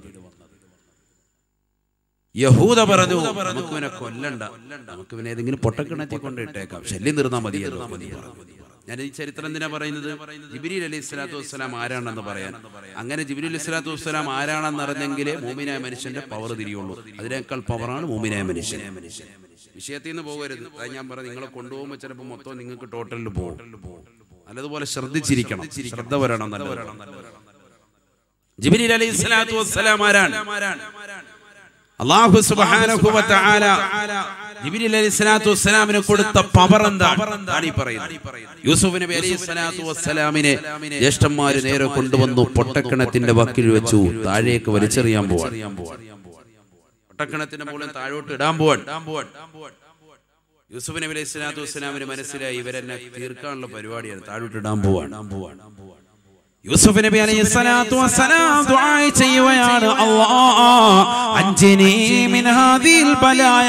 യഹൂദ പറഞ്ഞു നമുക്ക് ഇവനെ കൊല്ലണ്ട നമുക്ക് ഇവനെ ഏതെങ്കിലും പൊട്ടക്കിണറ്റി കൊണ്ട് ഇട്ടേക്കാം ശല്യം തീർന്നാൽ മതി എന്ന് പറഞ്ഞു. ഞാൻ ഈ ചരിത്രം എന്തിനാ പറയുന്നത് ജിബിരിൽ അലൈഹി സ്വലാത്തു വസ്സലാം ആരാണെന്ന് പറയാൻ അങ്ങനെ ജിബിരി അലൈഹി സ്വലാത്തു വസ്സലാം ആരാണെന്ന് അറിഞ്ഞെങ്കിലേ മൂമിനായ മനുഷ്യന്റെ പവർ തിരിയുള്ളൂ അതിനേക്കാൾ പവറാണ് മൂമിനായ മനുഷ്യൻ വിഷയത്തിൽ നിന്ന് പോകരുത് അത് ഞാൻ പറഞ്ഞു നിങ്ങളെ കൊണ്ടുപോകുമ്പോൾ ചിലപ്പോൾ മൊത്തം നിങ്ങൾക്ക് ടോട്ടലിൽ പോകും നല്ലതുപോലെ ശ്രദ്ധിച്ചിരിക്കണം ശ്രദ്ധ വരണം നല്ല ജിബിരി അലൈഹി സ്വലാത്തു വസ്സലാം ആരാണ് അള്ളാഹു സുബ്ഹാനഹു വ തആല ജിബ്രീൽ അലൈഹി സ്വലാത്തു വസ്സലാമിന് കൊടുത്ത പവർ എന്താണ് ഈ പറയുന്നത് യൂസുഫ് നബി അലൈഹി സ്വലാത്തു വസ്സലാമിനെ ജ്യേഷ്ഠന്മാര് നേരെ കൊണ്ടുവന്നു പൊട്ടക്കിണത്തിന്റെ വക്കിൽ വെച്ചു താഴേക്ക് വലിച്ചെറിയാൻ പോവാൻ പൊട്ടക്കിണത്തിന്റെ മുകളിൽ താഴോട്ട് ഇടാൻ പോവാൻ യൂസുഫ് നബി അലൈഹി സ്വലാത്തു വസ്സലാമിന് മനസ്സിലായി ഇവരെന്നെ തീർക്കാനുള്ള പരിപാടിയാണ് താഴോട്ട് ഇടാൻ പോവാൻ യൂസുഫ് നബി അലൈഹി സ്വലാത്തു വസ്സലാം ദുആ ചെയ്യുകയാണ് അല്ലാഹ് അൻജിനി മിൻ ഹാദിൽ ബലായ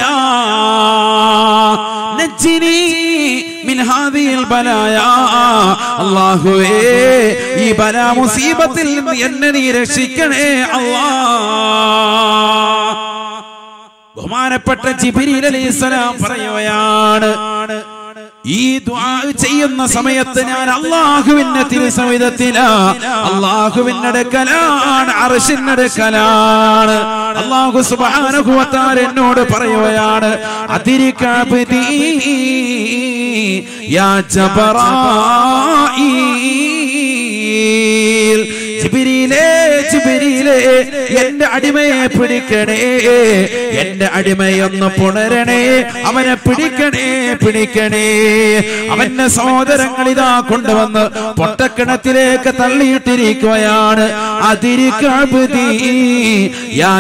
നജ്ജിനി മിൻ ഹാദിൽ ബലായ അല്ലാഹുവേ ഈ ബലാ മുസീബത്തിൽ നിന്ന് എന്നെ നീ രക്ഷിക്കണേ അല്ലാഹ് ബഹുമാനപ്പെട്ട ജിബ്രീൽ അലൈഹിസ്സലാം പറയുകയാണ് ഈ ദുആ ചെയ്യുന്ന സമയത്ത് ഞാൻ അള്ളാഹുവിന്റെ തിരുസവിധത്തിലാ അള്ളാഹുവിന്റെ അടുക്കലാണ് അർശിന്റെ അടുക്കലാണ് അള്ളാഹു സുബ്ഹാനഹു വ തആല എന്നോട് പറയുകയാണ് അതിരിക്കബ്ദി യാ ജബറായീൽ ജിബ്രീലേ ജിബ്രീലേ എന്റെ അടിമയെ പിടിക്കണേ എന്റെ അടിമയൊന്ന് പുണരണേ അവനെ പിടിക്കണേ പിടിക്കണേ അവന്റെ സഹോദരങ്ങൾ ഇതാ കൊണ്ടുവന്ന് പൊട്ടക്കിണത്തിലേക്ക് തള്ളിയിട്ടിരിക്കുകയാണ് അതിരിക്കബുദി യാ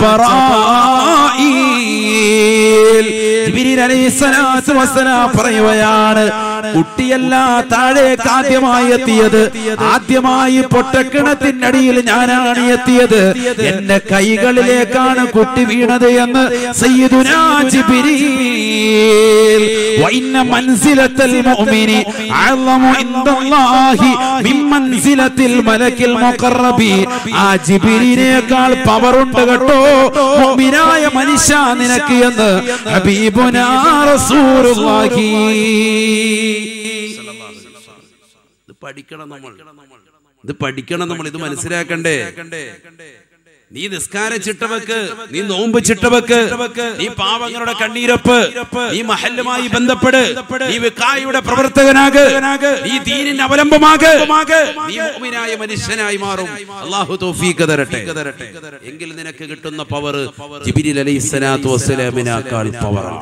ജബറായീൽ ജിബ്രീൽ അലൈഹിസ്സലാത്തു വസ്സലാം പറയുകയാണ് കുട്ടിയല്ല താഴേക്ക് ആദ്യമായി എത്തിയത് ആദ്യമായി പൊട്ടക്കിണത്തിന്റെ അടിയിൽ ഞാനാണ് എത്തിയത് എന്റെ കൈകളിലേക്കാണ് കുട്ടി വീണത് എന്ന് സയ്യിദുനാ ജിബ്രീൽ വഇന്ന മൻസിലത്തൽ മുഅ്മിനി അഅളമു ഇൻദല്ലാഹി മിൻ മൻസിലത്തിൽ മലക്കിൽ മുഖറബി ആ ജിബ്രീലിനേക്കാൾ പവറുണ്ട് കേട്ടോ മുഅ്മിനായ മനുഷ്യ നിനക്ക് എന്ന് ഹബീബുനാ റസൂലുള്ളാഹി ഇത് പഠിക്കണം നമ്മൾ ഇത് പഠിക്കണം നമ്മൾ ഇത് മനസ്സിലാക്കണ്ടേ നീ നിസ്കാര ചിട്ടവക്ക് നീ നോമ്പ് ചിട്ടവക്ക് നീ പാവങ്ങളുടെ കണ്ണീരപ്പ് നീ മഹല്ലുമായി ബന്ധപ്പെട് നീ വിക്കായുടെ പ്രവർത്തകനാക് നീ ദീനിന് അവലംബമാക് നീ മുഅ്മിനായ മനുഷ്യനായി മാറും അള്ളാഹു തൗഫീഖ് തരട്ടെ എങ്കിൽ നിനക്ക് കിട്ടുന്ന പവർ ജിബിരിൽ അലൈഹി സ്വലാത്തു വസ്സലാമിനേക്കാൾ പവറാണ്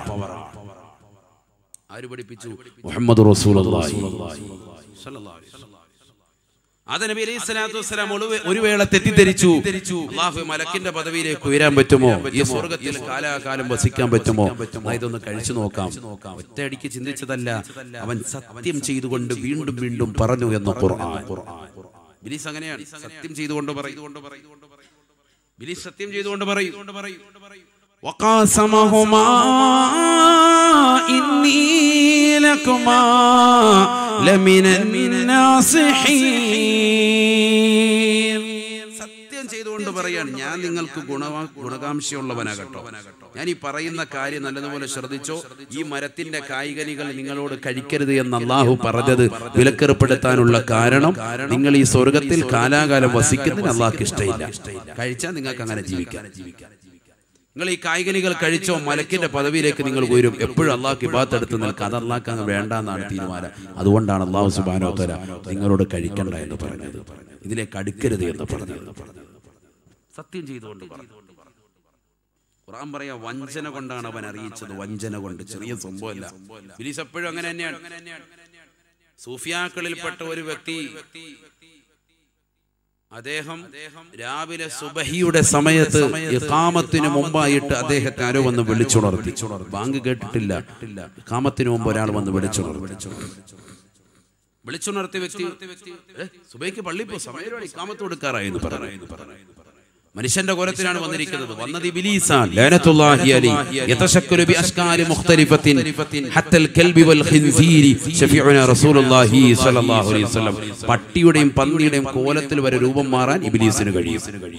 ആര് പഠിപ്പിച്ചു മുഹമ്മദ് റസൂലുള്ളാഹി സ്വല്ലല്ലാഹു അലൈഹി വസല്ലം. ആദം നബി അലൈഹി സ്വലാത്തു വസ്സലാം ഒളിവ് ഒരു വേള തെറ്റിദ്ധരിച്ചു അള്ളാഹു മലക്കിന്റെ പദവിയിലേക്ക് ഉയരാൻ പറ്റുമോ ഈ സ്വർഗത്തിൽ കാലാകാലം വസിക്കാൻ പറ്റുമോ എന്നാ ഇതൊന്ന് കഴിച്ചു നോക്കാം ഒറ്റയടിക്ക് ചിന്തിച്ചതല്ല അവൻ സത്യം ചെയ്തുകൊണ്ട് വീണ്ടും വീണ്ടും പറഞ്ഞു എന്ന് ഖുർആൻ ബിലീസ് അങ്ങനെയാണ് സത്യം ചെയ്തുകൊണ്ട് പറയും ബിലീസ് സത്യം ചെയ്തുകൊണ്ട് പറയും وقاسمهما إني لكما لمن الناصحين സത്യം ചെയ്തുകൊണ്ട് പറയാണ് ഞാൻ നിങ്ങൾക്ക് ഗുണവാ ഗുണകാംക്ഷയുള്ളവനാകട്ടോ ഞാൻ ഈ പറയുന്ന കാര്യം നല്ലതുപോലെ ശ്രദ്ധിച്ചോ ഈ മരത്തിന്റെ കായ്കനികൾ നിങ്ങളോട് കഴിക്കരുത് എന്ന് അള്ളാഹു പറഞ്ഞത് വിലക്കേർപ്പെടുത്താനുള്ള കാരണം നിങ്ങൾ ഈ സ്വർഗത്തിൽ കാലാകാലം വസിക്കുന്നതിന് അള്ളാഹ്ക്ക് ഇഷ്ടമില്ല കഴിച്ചാൽ നിങ്ങൾക്ക് അങ്ങനെ ജീവിക്കാം നിങ്ങൾ ഈ കായ്കനികൾ കഴിച്ചോ മലക്കിന്റെ പദവിയിലേക്ക് നിങ്ങൾ ഉയരും എപ്പോഴും അള്ളാഹ് ഇബാത്ത് എടുത്ത് നിൽക്കുക അത് അള്ളാഹ്ക്ക് അങ്ങ് വേണ്ട എന്നാണ് തീരുമാനം അതുകൊണ്ടാണ് അള്ളാഹു സുബാനോത്തര നിങ്ങളോട് കഴിക്കണ്ട എന്ന് പറഞ്ഞത് ഇതിലേക്ക് അടുക്കരുത് എന്ന് പറഞ്ഞത് സത്യം ചെയ്തുകൊണ്ട് പറഞ്ഞു ഖുർആൻ പറയാ വഞ്ചന കൊണ്ടാണ് അവൻ അറിയിച്ചത് വഞ്ചന കൊണ്ട് ചെറിയ സംഭവമല്ല ബിലീസ് എപ്പോഴും അങ്ങനെ തന്നെയാണ് സൂഫിയാക്കളിൽപ്പെട്ട ഒരു വ്യക്തി അദ്ദേഹം രാവിലെ സുബഹിയുടെ സമയത്ത് ഇഖാമത്തിന് മുമ്പായിട്ട് അദ്ദേഹത്തെ ആരോ വന്ന് വിളിച്ചുണർത്തി ബാങ്ക് കേട്ടിട്ടില്ല ഇഖാമത്തിന് മുമ്പ് ഒരാൾ വന്ന് വിളിച്ചുണർത്തി വിളിച്ചുണർത്തിയ വ്യക്തി "ഏ, സുബൈക്ക് പള്ളി പോ സമയം ഇക്കാമത്ത് കൊടുക്കാറായി എന്ന് പറഞ്ഞു മനുഷ്യന്റെ കോലത്തിലാണ് വന്നിരിക്കുന്നത് വന്നത് ഇബ്ലീസാൻ ലഅനത്തുല്ലാഹി അലൈഹി യതശക്കലു ബിഅഷ്കാലി മുഖ്തലിഫത്തിൻ ഹത്തൽ കൽബി വൽ ഖിൻസീരി ശഫീഉന റസൂലുള്ളാഹി സ്വല്ലല്ലാഹു അലൈഹി വസല്ലം പട്ടിയുടെയും പന്നിയുടെയും കോലത്തിൽ വരെ രൂപം മാറാൻ ഇബ്ലീസിന് കഴിയും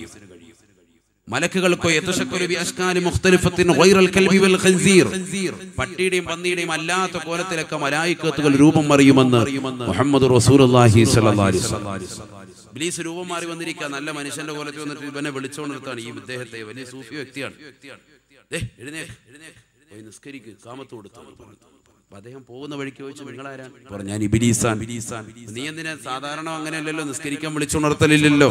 മലക്കുകൾക്കോ യതശക്കലു ബിഅഷ്കാലി മുഖ്തലിഫത്തിൻ ഗൈറൽ കൽബി വൽ ഖിൻസീർ പട്ടിയുടെയും പന്നിയുടെയും അല്ലാത്ത കോലത്തിലൊക്കെ മലായിക്കത്തുകൾ രൂപം മറിയുമെന്ന് മുഹമ്മദ് റസൂലുള്ളാഹി സ്വല്ലല്ലാഹു അലൈഹി വസല്ലം ഇബ്ലീസ് രൂപം മാറി വന്നിരിക്കുക നല്ല മനുഷ്യന്റെ കോലത്തിൽ വന്നിട്ട് ഇവനെ വിളിച്ചുകൊണ്ടിരുത്താണ് ഈ ഇദ്ദേഹത്തെ വലിയ സൂഫി വ്യക്തിയാണ് ദേ, എഴുന്നേക്ക്, എഴുന്നേക്ക്. പോയി നിസ്കരിക്ക് കാമത്ത് കൊടുത്തു എന്ന് പറഞ്ഞു. അപ്പൊ അദ്ദേഹം പോകുന്ന വഴിക്ക് ചോദിച്ചു നിങ്ങളാരാൻ പറഞ്ഞു ഞാൻ ഇബിലീസാൻ നീ എന്തിനാ സാധാരണ അങ്ങനെയല്ലല്ലോ നിസ്കരിക്കാൻ വിളിച്ചുണർത്തലില്ലല്ലോ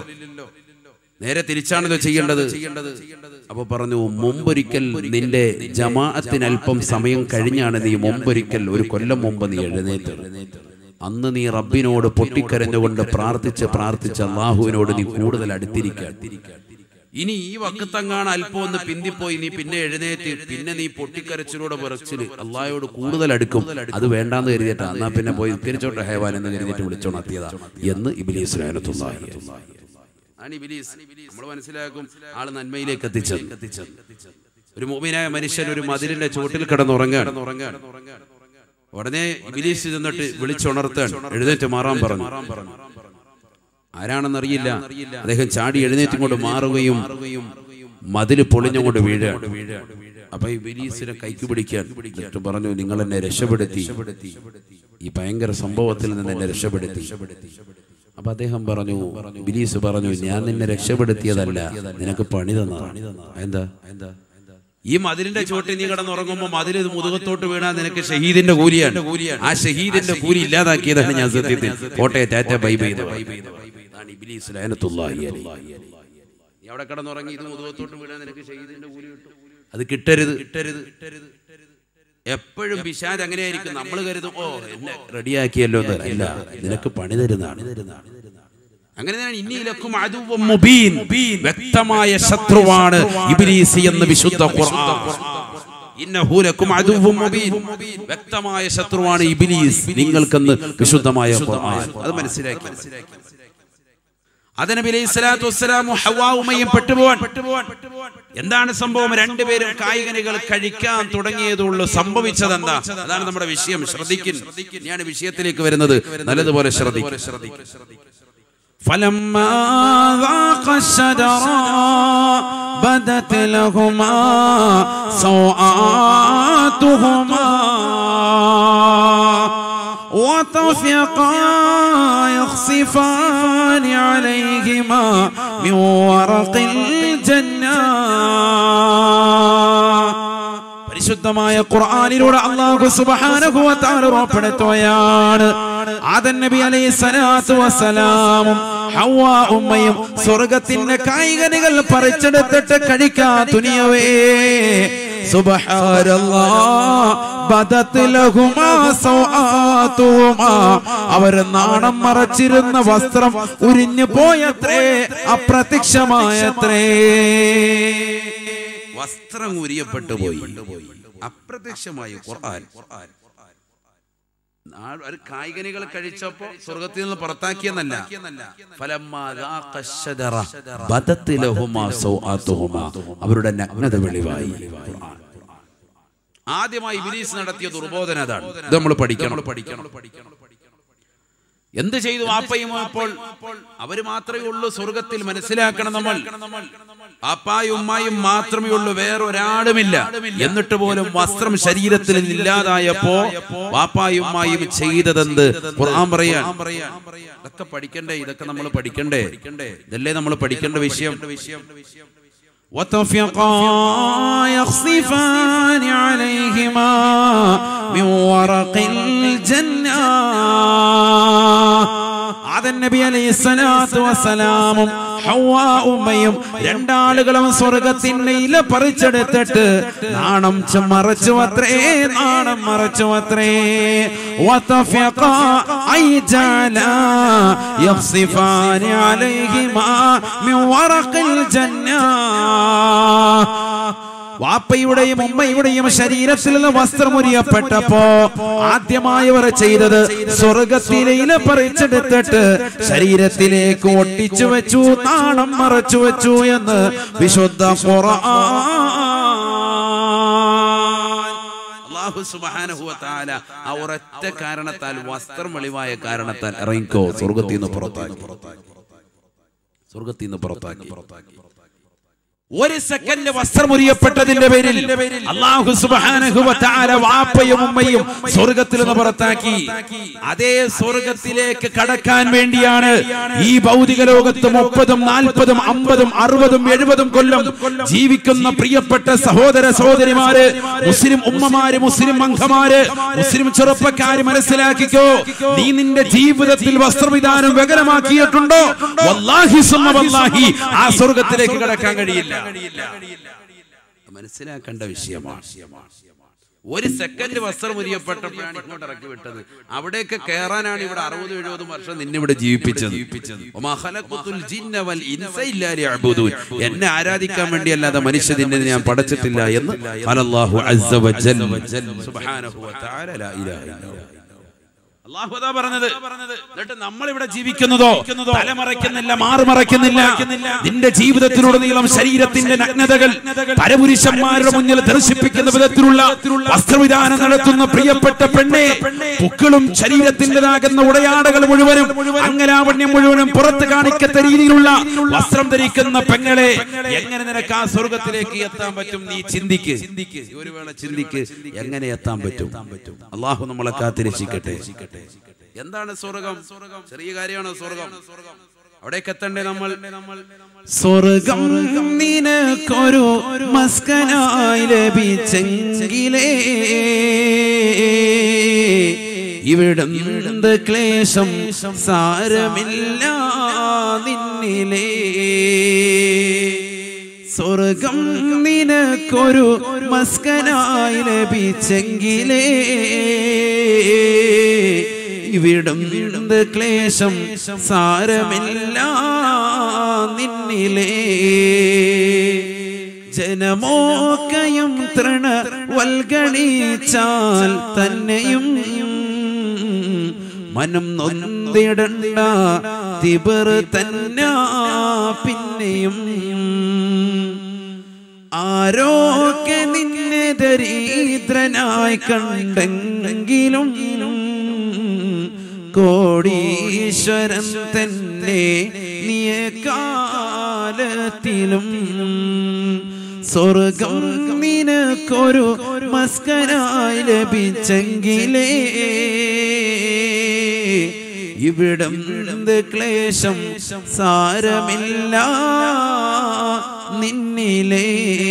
നേരെ തിരിച്ചാണല്ലോ ചെയ്യേണ്ടത് അപ്പൊ പറഞ്ഞു മുമ്പൊരിക്കൽ നിന്റെ ജമാഅത്തിന് അല്പം സമയം കഴിഞ്ഞാണ് നീ മുമ്പൊരിക്കൽ ഒരു കൊല്ലം മുമ്പ് നീ എഴുന്നേറ്റത് അന്ന് നീ റബ്ബിനോട് പൊട്ടിക്കരഞ്ഞുകൊണ്ട് പ്രാർത്ഥിച്ച് പ്രാർത്ഥിച്ച് അള്ളാഹുവിനോട് നീ കൂടുതൽ അടുത്തിരിക്കാൻ ഇനി ഈ വക്കത്തങ്ങാണ് അല്പം ഒന്ന് പിന്തിപ്പോയി നീ പിന്നെ എഴുന്നേറ്റ് പിന്നെ നീ പൊട്ടിക്കരച്ചിലൂടെ വിറച്ചില് അള്ളാഹയോട് കൂടുതൽ അടുക്കും അത് വേണ്ടാന്ന് കരുതിയിട്ടാ എന്നാ പിന്നെ പോയി തിരിച്ചോട്ടെ ഹേവാൻ എന്ന് കരുതിയിട്ട് വിളിച്ചോണത്തിയതാ എന്ന് ഇബിലീസ് ലാനത്തുള്ളാഹി ആണ് ഇബിലീസ് നമ്മൾ മനസ്സിലാക്കും ആള് നന്മയിലേക്ക് എത്തിച്ചത് ഒരു മോമിനായ മനുഷ്യൻ ഒരു മതിലിന്റെ ചുവട്ടിൽ കിടന്നുറങ്ങാൻ ഉടനെ ഇബിലീസ് ചെന്നിട്ട് വിളിച്ചുണർത്താൻ എഴുന്നേറ്റ് മാറാൻ പറഞ്ഞു ആരാണെന്നറിയില്ല അദ്ദേഹം ചാടി എഴുന്നേറ്റും കൊണ്ട് മാറുകയും മതില് പൊളിഞ്ഞുകൊണ്ട് വീഴുകയാണ് അപ്പൊ ഈ ബിലീസിനെ കൈക്ക് പിടിക്കാൻ എന്നിട്ട് പറഞ്ഞു നിങ്ങൾ എന്നെ രക്ഷപ്പെടുത്തി ഈ ഭയങ്കര സംഭവത്തിൽ നിന്ന് എന്നെ രക്ഷപ്പെടുത്തി അപ്പൊ അദ്ദേഹം പറഞ്ഞു ബിലീസ് പറഞ്ഞു ഞാൻ നിന്നെ രക്ഷപ്പെടുത്തിയതല്ല നിനക്ക് പണി തന്നതാണ് എന്താ എന്താ ഈ മതിലിന്റെ ചോട്ടിൽ നീ കിടന്നുറങ്ങുമ്പോ മതിൽ ഇത് മുതുകത്തോട്ട് വീണാൽ നിനക്ക് ഷഹീദിന്റെ കൂലിയാണ് ആ ഷഹീദിന്റെ കൂലി ഇല്ലാതാക്കിയതാണ് ഞാൻ സത്യത്തിൽ കോട്ടയ ടാറ്റ ബൈ ബൈ ഇതാണ് ഇബ്ലീസ് ലഅനത്തുല്ലാഹി അലൈഹി. നീ അവിടെ കിടന്നുറങ്ങി ഇത് മുതുകത്തോട്ട് വീണാൽ നിനക്ക് ഷഹീദിന്റെ കൂലി കിട്ടും അത് കിട്ടരുത് കിട്ടരുത് എപ്പോഴും പിശാജ് അങ്ങനെയായിരിക്കും നമ്മൾ കരുതും ഓ എന്നെ റെഡിയാക്കിയല്ലോ എന്ന് ഇല്ല നിനക്ക് പണി തരുന്നതാണ് അങ്ങനെയാണ് ഇന്നിയിലക്കും അദുവ്വം മുബീൻ വ്യക്തമായ ശത്രുവാണ് ഇബ്ലീസ് എന്ന് വിശുദ്ധ ഖുർആൻ ഇന്നഹു ലക്കും അദുവ്വം മുബീൻ വ്യക്തമായ ശത്രുവാണ് ഇബ്ലീസ് നിങ്ങൾക്കെന്ന് വിശുദ്ധമായ ഖുർആൻ അത് മനസ്സിലാക്കി അതനബി അലൈഹി സ്വലാത്തു വസ്സലാമും ഹവ്വാവുമയും പെട്ടുപോവാൻ എന്താണ് സംഭവം രണ്ടുപേരും കായികനികൾ കഴിക്കാൻ തുടങ്ങിയതുള്ളൂ സംഭവിച്ചത് എന്താ അതാണ് നമ്മുടെ വിഷയം ശ്രദ്ധിക്കും ഞാൻ വിഷയത്തിലേക്ക് വരുന്നത് നല്ലതുപോലെ ശ്രദ്ധിക്കും فلما ذاق الشجرة بدت لهما سوآتهما وطفقا يخصفان عليهما من ورق الجنة പരിശുദ്ധമായ ഖുർആനിലൂടെ അള്ളാഹു സുബ്ഹാനഹു വ തആല ഉറപ്പെടുത്തുകയാണ് ആദൻ നബി അലൈഹി സ്വലാത്തു വസ്സലാമും ഹവ്വാ ഉമ്മയും സ്വർഗത്തിന്റെ കായികനികൾ പറിച്ചെടുത്തിട്ട് കഴിക്കാ തുനിയവേ അവര് നാണം മറച്ചിരുന്ന വസ്ത്രം ഉരിഞ്ഞു പോയത്രേ അപ്രത്യക്ഷമായത്രേ വസ്ത്രം ഉരിയപ്പെട്ടു പോയി അപ്രത്യക്ഷമായി ഖുർആൻ ആ- ഒരു കായികനികൾ കഴിച്ചപ്പോ സ്വർഗത്തിൽ നിന്ന് പുറത്താക്കിയെന്നല്ല ഫലമ്മാ ذاق الشجرة بدت لهما سوآتهما. അവരുടെ നഗ്നത വെളിവായി ഖുർആൻ. ആദ്യമായി ഇബ്ലീസ് നടത്തിയ ദുർബോധന അതാണ് ഇത് നമ്മൾ പഠിക്കണം പഠിക്കണം എന്ത് ചെയ്തു വാപ്പയും അപ്പോൾ അവര് മാത്രമേ ഉള്ളൂ സ്വർഗത്തിൽ മനസ്സിലാക്കണം നമ്മൾ അപ്പായും ഉമ്മായും മാത്രമേ ഉള്ളൂ വേറെ ഒരാളുമില്ല എന്നിട്ട് പോലും വസ്ത്രം ശരീരത്തിൽ നിന്ന് ഇല്ലാതായപ്പോ വാപ്പായും ഉമ്മായും ചെയ്തതെന്ത് ഖുർആൻ പറയാൻ ഇതൊക്കെ പഠിക്കണ്ടേ ഇതൊക്കെ നമ്മൾ പഠിക്കണ്ടേ ഇതല്ലേ നമ്മൾ പഠിക്കേണ്ട വിഷയം وطفقا يخصفان عليهما من ورق الجنة ആദൻ നബി അലൈഹി സ്വലാത്തു വസ്സലാമും ഹവ്വാ ഉമ്മയും രണ്ടാളുകളും സ്വർഗത്തിന്റെ ഇല പറിച്ചെടുത്തിട്ട് നാണം ച- മറച്ചു അത്രേ നാണം മറച്ചു അത്രേ وطفقا أي جعلا يخصفان عليهما من ورق الجنة വാപ്പയുടെയും ഉമ്മയുടെയും ശരീരത്തിൽ നിന്ന് വസ്ത്രം ഉരിയപ്പെട്ടപ്പോ ആദ്യമായി അവർ ചെയ്തത് സ്വർഗത്തിലെ ഇല പറിച്ചെടുത്തിട്ട് ശരീരത്തിലേക്ക് ഒട്ടിച്ചു വെച്ചു നാണം മറച്ചു വെച്ചു എന്ന് വിശുദ്ധ ഖുർആൻ അള്ളാഹു സുബ്ഹാനഹു വ തആല ആ ഒരൊറ്റ കാരണത്താൽ വസ്ത്രം വെളിവായ കാരണത്താൽ ഇറങ്ങിക്കോ സ്വർഗത്തിൽ നിന്ന് പുറത്താക്കി സ്വർഗത്തിൽ നിന്ന് പുറത്താക്കി ഒരു സെക്കൻഡ് വസ്ത്രമുരിയപ്പെട്ടതിന്റെ പേരിൽ അള്ളാഹു സുബ്ഹാനഹു വ തആല വാപ്പയും ഉമ്മയും സ്വർഗത്തിൽ നിന്ന് പുറത്താക്കി അതേ സ്വർഗത്തിലേക്ക് കടക്കാൻ വേണ്ടിയാണ് ഈ ഭൗതിക ലോകത്ത് മുപ്പതും നാൽപ്പതും അമ്പതും അറുപതും എഴുപതും കൊല്ലം ജീവിക്കുന്ന പ്രിയപ്പെട്ട സഹോദര സഹോദരിമാര് മുസ്ലിം ഉമ്മമാര് മുസ്ലിം അംഗമാര് മുസ്ലിം ചെറുപ്പക്കാര് മനസ്സിലാക്കിക്കോ നീ നിന്റെ ജീവിതത്തിൽ വസ്ത്രവിധാനം വികലമാക്കിയിട്ടുണ്ടോ വല്ലാഹി സുമ്മ വല്ലാഹി ആ സ്വർഗത്തിലേക്ക് കടക്കാൻ കഴിയില്ല മനസ്സിലാക്കേണ്ട വിഷയമാണ് ഒരു സെക്കൻഡ് വസ്ത്രം ഉരിയപ്പെട്ടപ്പോഴാണ് ഇങ്ങോട്ട് ഇറക്കി വിട്ടത് അവിടേക്ക് കയറാനാണ് ഇവിടെ അറുപത് എഴുപതും വർഷം നിന്നെ ഇവിടെ ജീവിപ്പിച്ചത് വമാ ഖലഖതുൽ ജിന്ന വൽ ഇൻസ ഇല്ലാ ലിയഅ്ബുദൂൻ. എന്നെ ആരാധിക്കാൻ വേണ്ടിയല്ലാതെ മനുഷ്യ നിന്നെ ഞാൻ പടച്ചിട്ടില്ല എന്ന് അലല്ലാഹു അസ്സ വജൽ സുബ്ഹാനഹു വ തആല ലാ ഇലാഹ ഇല്ലല്ലാഹ് അള്ളാഹു അതാ പറഞ്ഞത് എന്നിട്ട് നമ്മൾ ഇവിടെ ജീവിക്കുന്നതോ തലമറയ്ക്കുന്നില്ല മാറുമറയ്ക്കുന്നില്ല നിന്റെ ജീവിതത്തിലുടനീളം ശരീരത്തിന്റെ നഗ്നതകൾ പരപുരുഷന്മാരുടെ മുന്നിൽ ദർശിപ്പിക്കുന്ന വിധത്തിലുള്ള വസ്ത്രവിധാനം നടത്തുന്ന പ്രിയപ്പെട്ട പെണ്ണെ പുക്കളും ശരീരത്തിൻ്റെതാകുന്ന ഉടയാടകൾ മുഴുവനും അംഗലാവണ്യം മുഴുവനും പുറത്ത് കാണിക്കത്ത രീതിയിലുള്ള വസ്ത്രം ധരിക്കുന്ന പെങ്ങളെ എങ്ങനെ നിനക്ക് ആ സ്വർഗത്തിലേക്ക് എത്താൻ പറ്റും നീ ചിന്തിക്ക് ഒരു വേള ചിന്തിക്ക് എങ്ങനെ എത്താൻ പറ്റും അള്ളാഹു നമ്മളെ കാത്തിരക്ഷിക്കട്ടെ എന്താണ് സ്വർഗം ചെറിയ കാര്യമാണോ സ്വർഗം അവിടേക്ക് എത്തണ്ടേ നമ്മൾ സ്വർഗം നിനക്കൊരു മസ്കനായി ലഭിച്ചെങ്കിലേ ഇവിടുന്ന് ക്ലേശം സാരമില്ല നിന്നിലേ സ്വർഗം നിനക്കൊരു മസ്കനായി ലഭിച്ചെങ്കിലേ ഇവിടുന്ന് ക്ലേശം സാരമില്ല നിന്നിലേ ജനമോക്കയും തൃണ വൽഗണിച്ചാൽ തന്നെയും മനം നൊന്തിടണ്ട തിബർ തന്നെ പിന്നെയും ആരോക്കെ നിന്നെ ദരിദ്രനായി കണ്ടെങ്കിലും കോടീശ്വരൻ തന്നെ നീയ കാലത്തിലും സ്വർഗം നിനക്കൊരു മസ്കനായി ലഭിച്ചെങ്കിലേ ഇവിടം ക്ലേശം സാരമില്ല നിന്നിലേ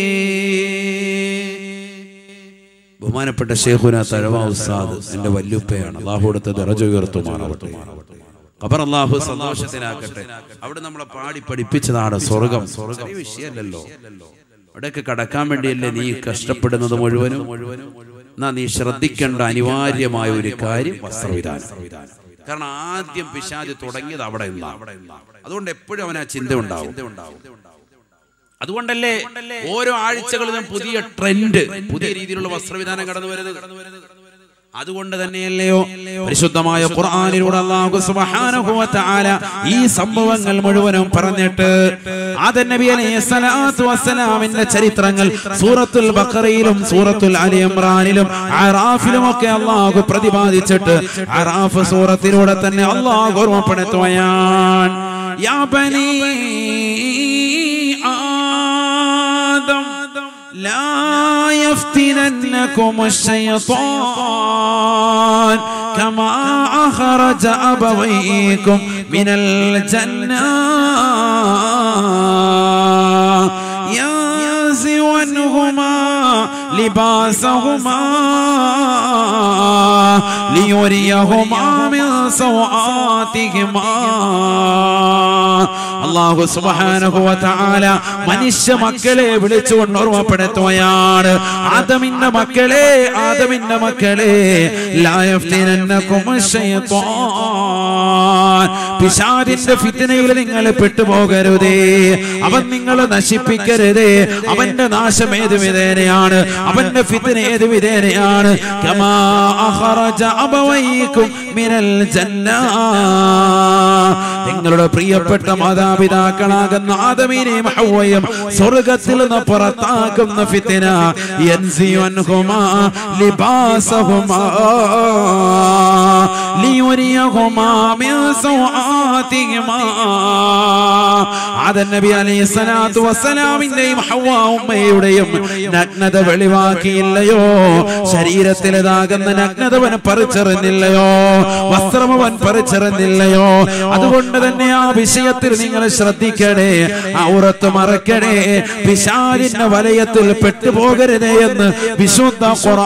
ബഹുമാനപ്പെട്ട ഷേഖുന തഴവ ഉസ്താദ് എന്റെ വല്യുപ്പയാണ് അള്ളാഹുടുത്ത ദറജ ഉയർത്തുമാറാവട്ടെ ഖബർ അള്ളാഹു സന്തോഷത്തിലാക്കട്ടെ അവിടെ നമ്മളെ പാടി പഠിപ്പിച്ചതാണ് സ്വർഗം സ്വർഗം വിഷയമല്ലല്ലോ അവിടെയൊക്കെ കടക്കാൻ വേണ്ടിയല്ലേ നീ കഷ്ടപ്പെടുന്നത് മുഴുവനും എന്നാ നീ ശ്രദ്ധിക്കേണ്ട അനിവാര്യമായ ഒരു കാര്യം വസ്ത്രവിധാനം കാരണം ആദ്യം പിശാജ് തുടങ്ങിയത് അവിടെ നിന്നാണ് അതുകൊണ്ട് എപ്പോഴും അവൻ ആ ചിന്ത ഉണ്ടാവും അതുകൊണ്ടല്ലേ ഓരോ ആഴ്ചകളിലും പുതിയ ട്രെൻഡ് പുതിയ രീതിയിലുള്ള വസ്ത്രവിധാനം കടന്നു വരുന്നത് അതുകൊണ്ട് തന്നെയല്ലയോ പരിശുദ്ധമായ ഖുർആനിലൂടെ അല്ലാഹു സുബ്ഹാനഹു വ തആല ഈ സംഭവങ്ങൾ മുഴുവനും പറഞ്ഞിട്ട് ആദം നബി അലൈഹി സ്വലാത്തു വസ്സലാമിന്റെ ചരിത്രങ്ങൾ സൂറത്തുൽ ബഖറയിലും സൂറത്തുൽ അലി ഇമ്രാനിലും അറാഫിലും ഒക്കെ അല്ലാഹു പ്രതിപാദിച്ചിട്ട് അറാഫ് സൂറത്തിലൂടെ തന്നെ അല്ലാഹു ഓർമ്മപ്പെടുത്തുകയാണ് യാ ബനി ആദം لا يفتننكم الشيطان كما أخرج أبويكم من الجنة ينزعنهما لباسهما ليريهما من سوآتهما അള്ളാഹു സുബ്ഹാനഹു വ തആല മനുഷ്യ മക്കളെ വിളിച്ചുകൊണ്ട് ഓർമ്മപ്പെടുത്തുകയാണ് ആദമിന്റെ മക്കളെ ആദമിന്റെ മക്കളെ ലാ യഫ്തിനന്നകും ശൈത്വാൻ പിശാചിന്റെ ഫിത്നയിൽ നിങ്ങൾ പെട്ടുപോകരുതേ അവൻ നിങ്ങളെ നശിപ്പിക്കരുതേ അവന്റെ നാശം ഏത് വിധേനയാണ് അവന്റെ ഫിത്ന ഏത് വിധേനയാണ് കമാ അഖറജ അബവൈക്കും മിനൽ ജന്ന നിങ്ങളുടെ പ്രിയപ്പെട്ട മാതാപിതാക്കളാകുന്ന ആദമിനെയും ഹവ്വയും സ്വർഗത്തിൽ നിന്ന് പുറത്താക്കുന്ന ഫിത്തിന യൻസിയുൻഹുമാ ലിബാസഹുമാ ലിയുരിയഹുമാ മിൻ സൗആതിഹിമാ ആദം നബി അലൈഹി സ്വലാത്തു വസ്സലാമിന്റെയും ഹവ്വ ഉമ്മയുടെയും നഗ്നത വെളിവാക്കിയില്ലയോ ശരീരത്തിലേതാകുന്ന നഗ്നത അവൻ പറിച്ചെറിഞ്ഞില്ലയോ വസ്ത്രം അവൻ പറിച്ചെറിഞ്ഞില്ലയോ അതുകൊണ്ട് തന്നെ ആ വിഷയത്തിൽ നിങ്ങൾ ശ്രദ്ധിക്കണേ ആ ഉറത്ത് മറക്കണേ പിശാലിന്റെ വലയത്തിൽ പെട്ടുപോകരുതേ എന്ന് വിശുദ്ധ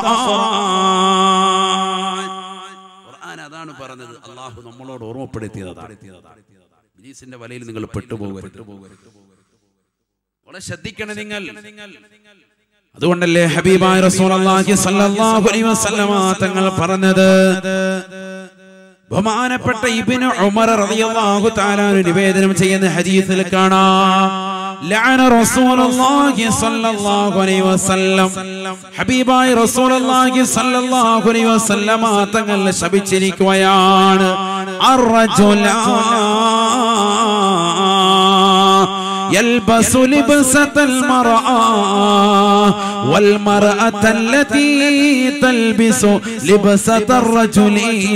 ഖുർആൻ ഖുർആൻ അതാണ് പറഞ്ഞത് അള്ളാഹു നമ്മളോട് ഓർമ്മപ്പെടുത്തിയതാണ് ബിലീസിന്റെ വലയിൽ നിങ്ങൾ പെട്ടുപോകരുത് വളരെ ശ്രദ്ധിക്കണം നിങ്ങൾ അതുകൊണ്ടല്ലേ ഹബീബായ റസൂലുള്ളാഹി സ്വല്ലല്ലാഹു അലൈഹി വസല്ലമ തങ്ങൾ പറഞ്ഞത് ബഹുമാനപ്പെട്ട ഇബ്നു ഉമർ റളിയല്ലാഹു തആല ഒരു നിവേദനം ചെയ്യുന്ന ഹദീസിൽ കാണാം ലഅന റസൂലുള്ളാഹി സ്വല്ലല്ലാഹു അലൈഹി വസല്ലം ഹബീബായ റസൂലുള്ളാഹി സ്വല്ലല്ലാഹു അലൈഹി വസല്ലമ തങ്ങൾ ശപിച്ചിരിക്കുകയാണ് അർറജുലാ يلبس لبسة المرأة والمرأة التي تلبس لبسة الرجل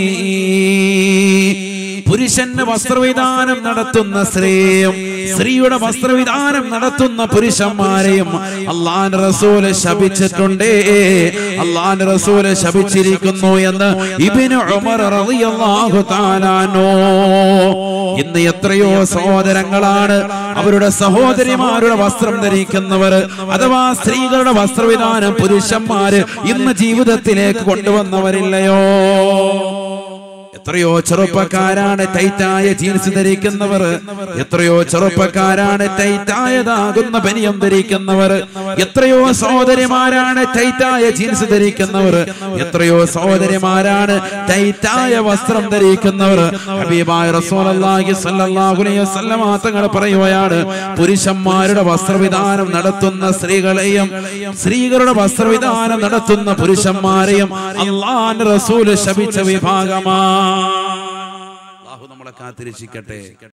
പുരുഷന് വസ്ത്രവിധാനം നടത്തുന്ന സ്ത്രീയും സ്ത്രീയുടെ വസ്ത്രവിധാനം നടത്തുന്ന പുരുഷന്മാരെയും അള്ളാൻ റസൂല് ശപിച്ചിട്ടുണ്ടേ അള്ളാൻ റസൂല് ശപിച്ചിരിക്കുന്നു എന്ന് ഇബിന് ഉമർ റളിയല്ലാഹു തആലാനോ ഇന്ന് എത്രയോ സഹോദരങ്ങളാണ് അവരുടെ സഹോദരിമാരുടെ വസ്ത്രം ധരിക്കുന്നവർ അഥവാ സ്ത്രീകളുടെ വസ്ത്രവിധാനം പുരുഷന്മാര് ഇന്ന് ജീവിതത്തിലേക്ക് കൊണ്ടുവന്നവരില്ലയോ എത്രയോ ചെറുപ്പക്കാരാണ് ടൈറ്റായ ജീൻസ് ധരിക്കുന്നവർ എത്രയോ ചെറുപ്പക്കാരാണ് ടൈറ്റായതാകുന്ന ബനിയം ധരിക്കുന്നവർ എത്രയോ സഹോദരിമാരാണ് ടൈറ്റായ ജീൻസ് ധരിക്കുന്നവർ എത്രയോ സഹോദരിമാരാണ് ടൈറ്റായ വസ്ത്രം ധരിക്കുന്നവർ ഹബീബായ റസൂലുള്ളാഹി സ്വല്ലല്ലാഹു അലൈഹി വസല്ലമ തങ്ങൾ പറയുകയാണ് പുരുഷന്മാരുടെ വസ്ത്രവിധാനം നടത്തുന്ന സ്ത്രീകളെയും സ്ത്രീകളുടെ വസ്ത്രവിധാനം നടത്തുന്ന പുരുഷന്മാരെയും അള്ളാന്റെ റസൂല് ശപിച്ച വിഭാഗമാണ് അള്ളാഹു നമ്മളെ കാത്തിരക്ഷിക്കട്ടെ